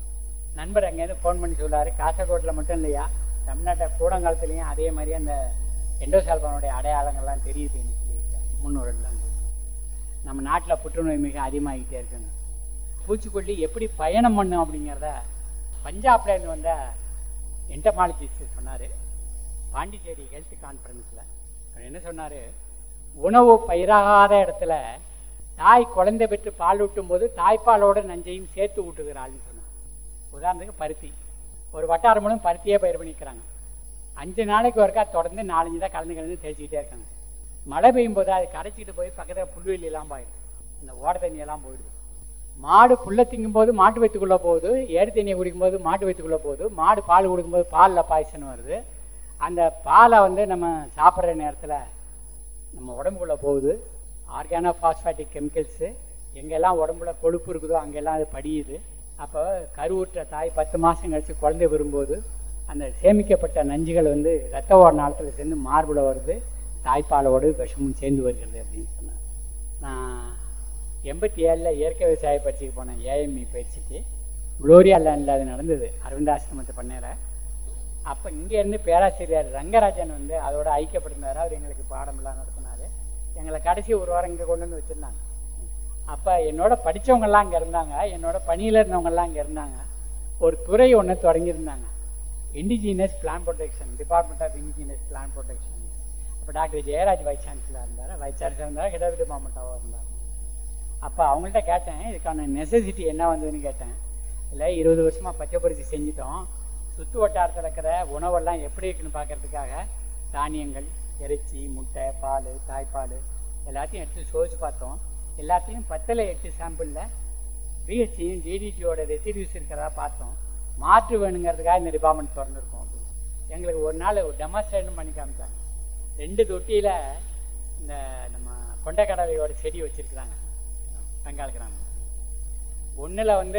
நண்பர் அங்கேருந்து ஃபோன் பண்ணி சொல்லாரு காசர்கோட்டில் மட்டும் இல்லையா தமிழ்நாட்டை கூடங்காலத்துலேயும் அதே மாதிரி அந்த எண்டோசால்பனுடைய அடையாளங்கள்லாம் தெரியுதுன்னு சொல்லியிருக்காங்க முன்னோரெல்லாம் நம்ம நாட்டில் புற்றுநோய் மிக அதிகமாகிட்டே இருக்குங்க பூச்சிக்கொல்லி எப்படி பயணம் பண்ணும் அப்படிங்கிறத பஞ்சாப்லேருந்து வந்த என்டமாலஜிஸ்ட் சொன்னார் பாண்டிச்சேரி ஹெல்த் கான்ஃபரன்ஸில் அவர் என்ன சொன்னார் உணவு பயிராகாத இடத்துல தாய் குழந்தை பெற்று பால் ஊட்டும் போது தாய்ப்பாலோட நஞ்சையும் சேர்த்து ஊட்டுகிறாள்னு சொன்னார் உதாரணத்துக்கு பருத்தி ஒரு வட்டாரம் மூலம் பருத்தியே பயிர் பண்ணிக்கிறாங்க அஞ்சு நாளைக்கு ஒருக்கா தொடர்ந்து நாலஞ்சு தான் கலந்து கலந்து தெளிச்சிக்கிட்டே இருக்காங்க மழை பெய்யும் போது அது கரைச்சிட்டு போய் பக்கத்தில் புல்வெளியெல்லாம் போயிடும் அந்த ஓட தண்ணியெல்லாம் போயிடுது மாடு புல்லை திங்கும் போது மாட்டு வயிற்றுக்குள்ளே போகுது ஏறு தண்ணியை குடிக்கும்போது மாட்டு வயிற்றுக்குள்ளே போகுது மாடு பால் குடிக்கும்போது பாலில் பாய்ச்சன் வருது அந்த பாலை வந்து நம்ம சாப்பிட்ற நேரத்தில் நம்ம உடம்புக்குள்ளே போகுது ஆர்கானோ ஃபாஸ்பேட்டிக் கெமிக்கல்ஸு எங்கெல்லாம் உடம்புல கொழுப்பு இருக்குதோ அங்கெல்லாம் அது படியுது அப்போ கருவுற்ற தாய் பத்து மாதம் கழித்து குழந்தை வரும்போது அந்த சேமிக்கப்பட்ட நஞ்சுகள் வந்து ரத்த ஓட நாளத்தில் சேர்ந்து மார்பில் வருது தாய்ப்பாலோடு விஷமும் சேர்ந்து வருகிறது அப்படின்னு சொன்னார் நான் எண்பத்தி ஏழில் இயற்கை விவசாய பயிற்சிக்கு போனேன் ஏஎம்இ பயிற்சிக்கு குளோரியா லேண்டில் அது நடந்தது அரவிந்தாசிரமத்தை பண்ணையில் அப்போ இங்கேருந்து பேராசிரியர் ரங்கராஜன் வந்து அதோட ஐக்கியப்பட்டிருந்தார் அவர் எங்களுக்கு பாடமெல்லாம் நடத்தினார் எங்களை கடைசி ஒரு வாரம் இங்கே கொண்டு வந்து வச்சுருந்தாங்க அப்போ என்னோட படித்தவங்கெல்லாம் அங்கே இருந்தாங்க என்னோட பணியில் இருந்தவங்கெல்லாம் அங்கே இருந்தாங்க ஒரு துறை ஒன்று தொடங்கியிருந்தாங்க indigenous plan protection department of indigenous plan protection அப்போ டாக்டர் ஜெயராஜ் வைஸ் சான்சலர் இருந்தார் வைஸ் சான்சலர் இருந்தார் ஹெட் டிபார்ட்மெண்ட்டாகவும் இருந்தார் அப்போ அவங்கள்ட்ட கேட்டேன் இதுக்கான நெசசிட்டி என்ன வந்ததுன்னு கேட்டேன் இல்லை இருபது வருஷமாக பச்சை பறிச்சு செஞ்சிட்டோம் சுற்று வட்டாரத்தில் இருக்கிற உணவெல்லாம் எப்படி இருக்குன்னு பார்க்கறதுக்காக தானியங்கள் இறைச்சி முட்டை பால் தாய்ப்பால் எல்லாத்தையும் எடுத்து சோதிச்சு பார்த்தோம் எல்லாத்தையும் பத்தில் எட்டு சாம்பிளில் பிஹெச்சியும் டிடிடியோட ரெசிடியூஸ் இருக்கிறதா பார்த்தோம் மாற்று வேணுங்கிறதுக்காக இந்த டிபார்ட்மெண்ட் திறந்துருக்கோம் அப்படின்னு எங்களுக்கு ஒரு நாள் ஒரு டெமாஸ்ட்ரேஷன் பண்ணி காமிச்சாங்க ரெண்டு தொட்டியில் இந்த நம்ம கொண்டைக்கடலையோட செடி வச்சுருக்குறாங்க பெங்கால் கிராமம் ஒன்றில் வந்து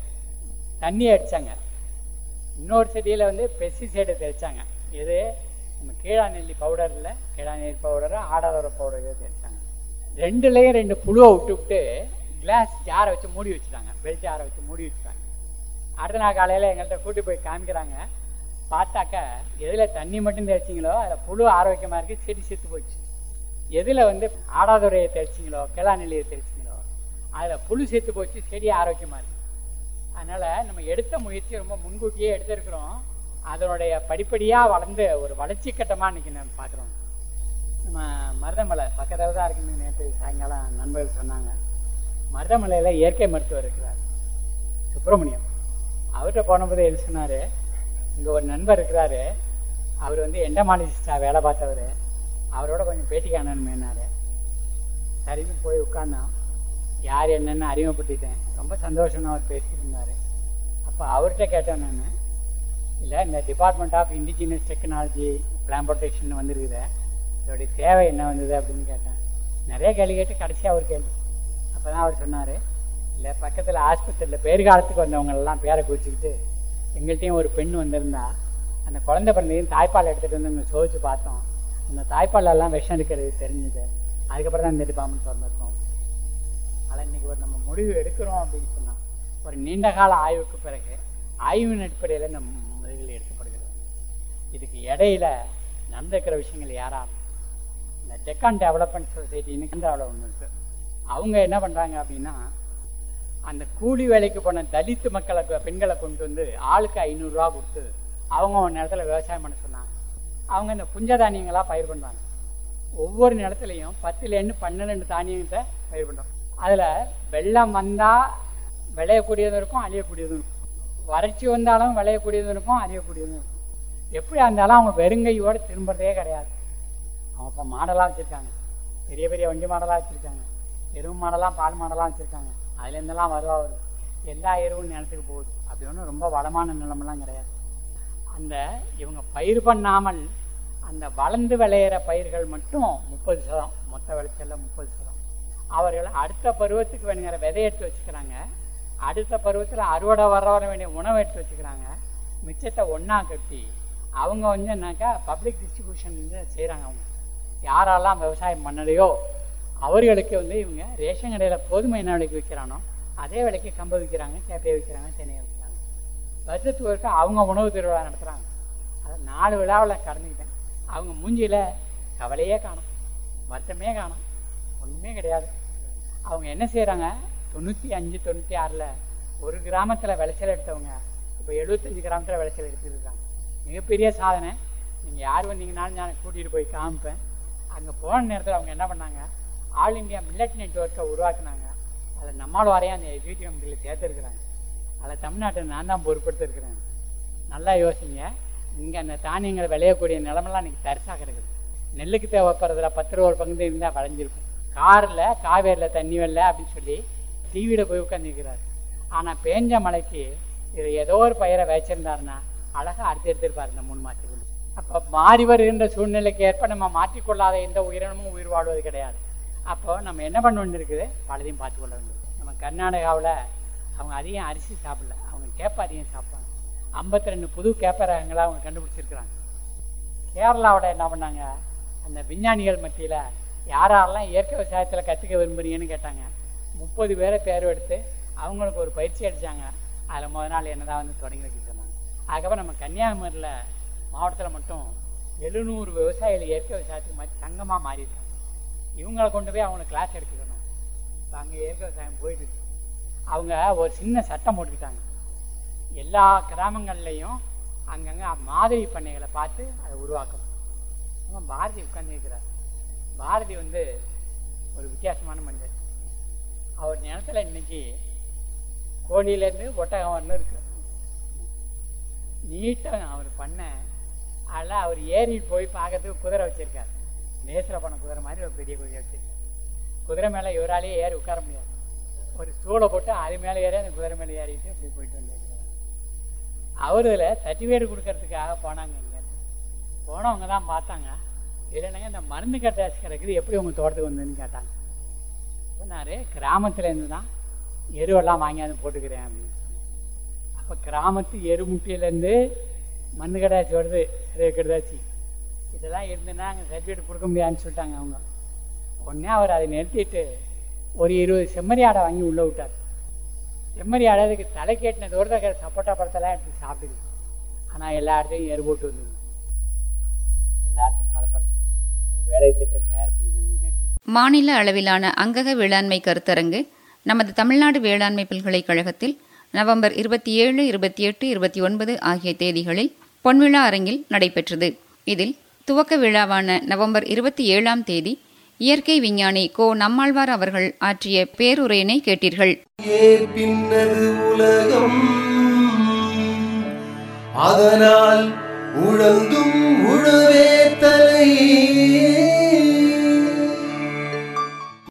தண்ணி அடித்தாங்க இன்னொரு செடியில் வந்து பெஸ்டிசைடை தெளித்தாங்க இது நம்ம கீழாநெல்லி பவுடரில் கீழாநெல்லி பவுடரை ஆடாதோர பவுடர் தெளித்தாங்க ரெண்டுலேயும் ரெண்டு புழுவை விட்டு விட்டு கிளாஸ் ஜாரை வச்சு மூடி வச்சுட்டாங்க பெல் ஜாரை வச்சு மூடி வச்சுட்டாங்க அடுத்த நாள் காலையில் எங்கள்கிட்ட கூட்டி போய் காமிக்கிறாங்க பார்த்தாக்க எதில் தண்ணி மட்டும் தெளிச்சிங்களோ அதில் புழு ஆரோக்கியமாக இருக்குது செடி செத்து போச்சு எதில் வந்து ஆடாதுரையை தெளிச்சிங்களோ கிளாநெல்லியை தெளிச்சிங்களோ அதில் புழு செத்து போச்சு செடி ஆரோக்கியமாக இருக்குது அதனால் நம்ம எடுத்த முயற்சி ரொம்ப முன்கூட்டியே எடுத்திருக்கிறோம் அதனுடைய படிப்படியாக வளர்ந்து ஒரு வளர்ச்சி கட்டமாக இன்றைக்கி நம்ம பார்க்குறோம் நம்ம மருதமலை பக்கத்தில் தான் இருக்குன்னு நேற்று சாயங்காலம் நண்பர்கள் சொன்னாங்க மருதமலையில் இயற்கை மருத்துவர் இருக்கிறார் சுப்பிரமணியம் அவர்கிட்ட போனபோது என்ன சொன்னார் இங்கே ஒரு நண்பர் இருக்கிறாரு அவர் வந்து எண்டமாலஜிஸ்டாக வேலை பார்த்தவர் அவரோட கொஞ்சம் பேட்டி காணணுமேனாரு சரின்னு போய் உட்கார்ந்தோம் யார் என்னன்னு அறிமுகப்படுத்திட்டேன் ரொம்ப சந்தோஷம்னு அவர் பேசியிருந்தார் அப்போ அவர்கிட்ட கேட்டேன் நான் இல்லை இந்த department of indigenous technology plan protection வந்திருக்குது இதோடைய தேவை என்ன வந்தது அப்படின்னு கேட்டேன் நிறைய கேள்வி கேட்டு கடைசியாக ஒரு கேள்வி அப்போ தான் அவர் சொன்னார் இல்லை பக்கத்தில் ஆஸ்பத்திரியில் பேறுகாலத்துக்கு வந்தவங்களெல்லாம் பேரை குறிச்சிக்கிட்டு எங்கள்கிட்டையும் ஒரு பெண் வந்திருந்தா அந்த குழந்தை பிறந்தையும் தாய்ப்பால் எடுத்துகிட்டு வந்து அங்கே சோதிச்சு பார்த்தோம் அந்த தாய்ப்பாலெல்லாம் விஷம் இருக்கிறது தெரிஞ்சுது அதுக்கப்புறம் தான் இந்த டிபார்ட்மெண்ட் திறந்துருக்கோம் ஆனால் இன்றைக்கி ஒரு நம்ம முடிவு எடுக்கிறோம் அப்படின்னு சொன்னால் ஒரு நீண்ட கால ஆய்வுக்கு பிறகு ஆய்வின் அடிப்படையில் இந்த முடிவுகள் எடுக்கப்படுகிறது இதுக்கு இடையில நடந்திருக்கிற விஷயங்கள் யாரா இந்த டெக்கான் டெவலப்மெண்ட் சொசைட்டின்னு இந்தியாவில் ஒன்று இருக்கு அவங்க என்ன பண்ணுறாங்க அப்படின்னா அந்த கூலி வேலைக்கு போன தலித்து மக்களை பெண்களை கொண்டு வந்து ஆளுக்கு ஐநூறுரூவா கொடுத்து அவங்க ஒரு நேரத்தில் விவசாயம் பண்ண சொன்னாங்க அவங்க இந்த புஞ்ச தானியங்களாக பயிர் பண்ணுறாங்க ஒவ்வொரு நிலத்துலையும் பத்துலேருந்து பன்னெண்டு தானியத்தை பயிர் பண்ணுறோம் அதில் வெள்ளம் வந்தால் விளையக்கூடியதும் இருக்கும் அழியக்கூடியதும் இருக்கும் வறட்சி வந்தாலும் விளையக்கூடியதும் இருக்கும் அழியக்கூடியதும் இருக்கும் எப்படியா இருந்தாலும் அவங்க வெறுங்கையோடு திரும்புறதே கிடையாது அவங்க இப்போ மாடலாக வச்சுருக்காங்க பெரிய பெரிய வண்டி மாடலாக வச்சுருக்காங்க எருவு மாடலாம் பால் மாடலாம் வச்சுருக்காங்க அதுலேருந்தெல்லாம் வருவா வருது எல்லா எருவும் நிலத்துக்கு போகுது அப்படி ஒன்றும் ரொம்ப வளமான நிலமெல்லாம் கிடையாது அந்த இவங்க பயிர் பண்ணாமல் அந்த வளர்ந்து விளையிற பயிர்கள் மட்டும் முப்பது சதம் மொத்த விளைச்சலில் முப்பது சதம் அவர்கள் அடுத்த பருவத்துக்கு வேணுங்கிற விதை எடுத்து வச்சுக்கிறாங்க அடுத்த பருவத்தில் அறுவடை வர வர வேண்டிய உணவை எடுத்து வச்சுக்கிறாங்க மிச்சத்தை ஒன்றா கட்டி அவங்க வந்து என்னக்கா பப்ளிக் டிஸ்ட்ரிபியூஷன் வந்து செய்கிறாங்க அவங்க யாரெல்லாம் விவசாயம் பண்ணலையோ அவர்களுக்கு வந்து இவங்க ரேஷன் கடையில் கோதுமை என்ன விலைக்கு விற்கிறானோ அதே விலைக்கு கம்பு விற்கிறாங்க கேப்பையை விற்கிறாங்க தென்னையை விற்கிறாங்க வருஷத்துக்கு அவங்க உணவு திருவிழா நடத்துகிறாங்க அதை நாலு விழாவில் கடந்துக்கிட்டேன் அவங்க மூஞ்சியில் கவலையே காணும் வருத்தமே காணும் ஒன்றுமே கிடையாது அவங்க என்ன செய்கிறாங்க தொண்ணூற்றி அஞ்சு தொண்ணூற்றி ஆறில் ஒரு கிராமத்தில் விளைச்சல் எடுத்தவங்க இப்போ எழுபத்தஞ்சு கிராமத்தில் விளைச்சல் எடுத்துருக்காங்க மிகப்பெரிய சாதனை நீங்கள் யார் வந்தீங்கனாலும் நான் கூட்டிகிட்டு போய் காமிப்பேன் அங்கே போன நேரத்தில் அவங்க என்ன பண்ணாங்க ஆல் இந்தியா மில்லட் நெட்ஒர்க்கை உருவாக்குனாங்க அதில் நம்மால் வரையும் அந்த எக்ஸிக்யூட்டிவ் கமிட்டியில் சேர்த்துருக்குறாங்க அதில் தமிழ்நாட்டை நான் தான் பொறுப்படுத்திருக்கிறேன் நல்லா யோசிங்க இங்கே அந்த தானியங்களை விளையக்கூடிய நிலமெல்லாம் இன்றைக்கி தரிசாக கிடக்குது நெல்லுக்கு தேவைப்படுறதுல பத்து ரூபா ஒரு பங்கு இருந்தால் விளைஞ்சிருக்கும் காரில் காவேரியில் தண்ணி வரல அப்படின்னு சொல்லி டிவியில் போய் உட்காந்துருக்கிறார் ஆனால் பேஞ்ச மழைக்கு இது ஏதோ ஒரு பயிரை வச்சிருந்தாருன்னா அழகாக அடுத்து எடுத்திருப்பார் இந்த மூணு மாதத்துக்குள்ள அப்போ மாறி வருகின்ற சூழ்நிலைக்கு ஏற்ப நம்ம மாற்றிக்கொள்ளாத எந்த உயிரினமும் உயிர் வாழ்வது கிடையாது அப்போ நம்ம என்ன பண்ண வேண்டியிருக்குது பலதையும் பார்த்துக்கொள்ள வேண்டியது நம்ம கர்நாடகாவில் அவங்க அதிகம் அரிசி சாப்பிடல அவங்க கேப்ப அதிகம் சாப்பிட்றாங்க ஐம்பத்தி ரெண்டு புது கேப்ப ரகங்களை அவங்க கண்டுபிடிச்சிருக்கிறாங்க கேரளாவோட என்ன பண்ணாங்க அந்த விஞ்ஞானிகள் மத்தியில் யாரெல்லாம் இயற்கை விவசாயத்தில் கற்றுக்க விரும்புறீங்கன்னு கேட்டாங்க முப்பது பேரை தேர்வு எடுத்து அவங்களுக்கு ஒரு பயிற்சி அடித்தாங்க அதில் முத நாள் என்ன தான் வந்து தொடங்கி வைக்க சொன்னாங்க அதுக்கப்புறம் நம்ம கன்னியாகுமரியில் மாவட்டத்தில் மட்டும் எழுநூறு விவசாயிகள் இயற்கை விவசாயத்துக்கு மாதிரி சங்கமாக மாறியிருக்காங்க இவங்களை கொண்டு போய் அவங்களுக்கு கிளாஸ் எடுத்துக்கணும் இப்போ அங்கே இயற்கை விவசாயம் போயிட்டு இருக்கு அவங்க ஒரு சின்ன சட்டம் போட்டுக்கிட்டாங்க எல்லா கிராமங்கள்லேயும் அங்கங்கே மாதிரி பண்ணைகளை பார்த்து அதை உருவாக்கணும் அவன் பாரதி உட்கார்ந்துருக்கிறார் பாரதி வந்து ஒரு வித்தியாசமான மனிதர் அவர் நிலத்துல இன்னைக்கு கோழியிலேருந்து ஒட்டகம் வரணும் இருக்கு நீட்டாக அவர் பண்ண அதில் அவர் ஏறி போய் பார்க்கறதுக்கு குதிரை வச்சிருக்கார் நேசில் பண்ண குதிரை மாதிரி ஒரு பெரிய குதிரை வச்சிருக்கார் குதிரை மேலே இவராலேயே ஏறி உட்கார முடியாது ஒரு ஸ்டூலை போட்டு அது மேலே ஏறி அந்த குதிரை மேலே ஏறிட்டு அப்படி போயிட்டு வந்துருக்கிறார் அவர் இதில் சர்டிஃபிகேட் கொடுக்கறதுக்காக போனாங்க இங்கே போனவங்க தான் பார்த்தாங்க இல்லைனாங்க இந்த மருந்து கட்டாச்சு கிடக்குது எப்படி உங்கள் தோட்டத்துக்கு வந்ததுன்னு கேட்டாங்க சொன்னார் கிராமத்துலேருந்து தான் எருவெல்லாம் வாங்கியாந்து போட்டுக்கிறேன் அப்படின்னு அப்போ கிராமத்து எரு முட்டையிலேருந்து மண்ணு கடாச்சி வருது அது கெடுதாச்சு இதெல்லாம் இருந்துன்னா அங்கே சர்டிஃபிகேட் கொடுக்க முடியாதுன்னு சொல்லிட்டாங்க அவங்க உடனே அவர் அதை நிறுத்திட்டு ஒரு இருபது செம்மறி ஆடை வாங்கி உள்ளே விட்டார் செம்மறி ஆடை அதுக்கு தலை கேட்டின தூரத்தை சப்போட்டா பழத்தெல்லாம் எடுத்து சாப்பிடுது ஆனால் எல்லா இடத்தையும் எரு போட்டு வந்தது எல்லாருக்கும் பரப்படுத்து வேலை திட்டம் தயார் பண்ணிக்கணும்னு கேட்டேன் மாநில அளவிலான அங்கக வேளாண்மை கருத்தரங்கு நமது தமிழ்நாடு வேளாண்மை பல்கலைக்கழகத்தில் நவம்பர் இருபத்தி ஏழு இருபத்தி எட்டு இருபத்தி ஒன்பது ஆகிய தேதிகளில் பொன்விழா அரங்கில் நடைபெற்றது இதில் துவக்க விழாவான நவம்பர் இருபத்தி ஏழாம் தேதி இயற்கை விஞ்ஞானி கோ நம்மாழ்வார் அவர்கள் ஆற்றிய பேருரையினை கேட்டீர்கள் ஏ பின்னது உலகம் அதனால் உழந்தும் உழவே தலை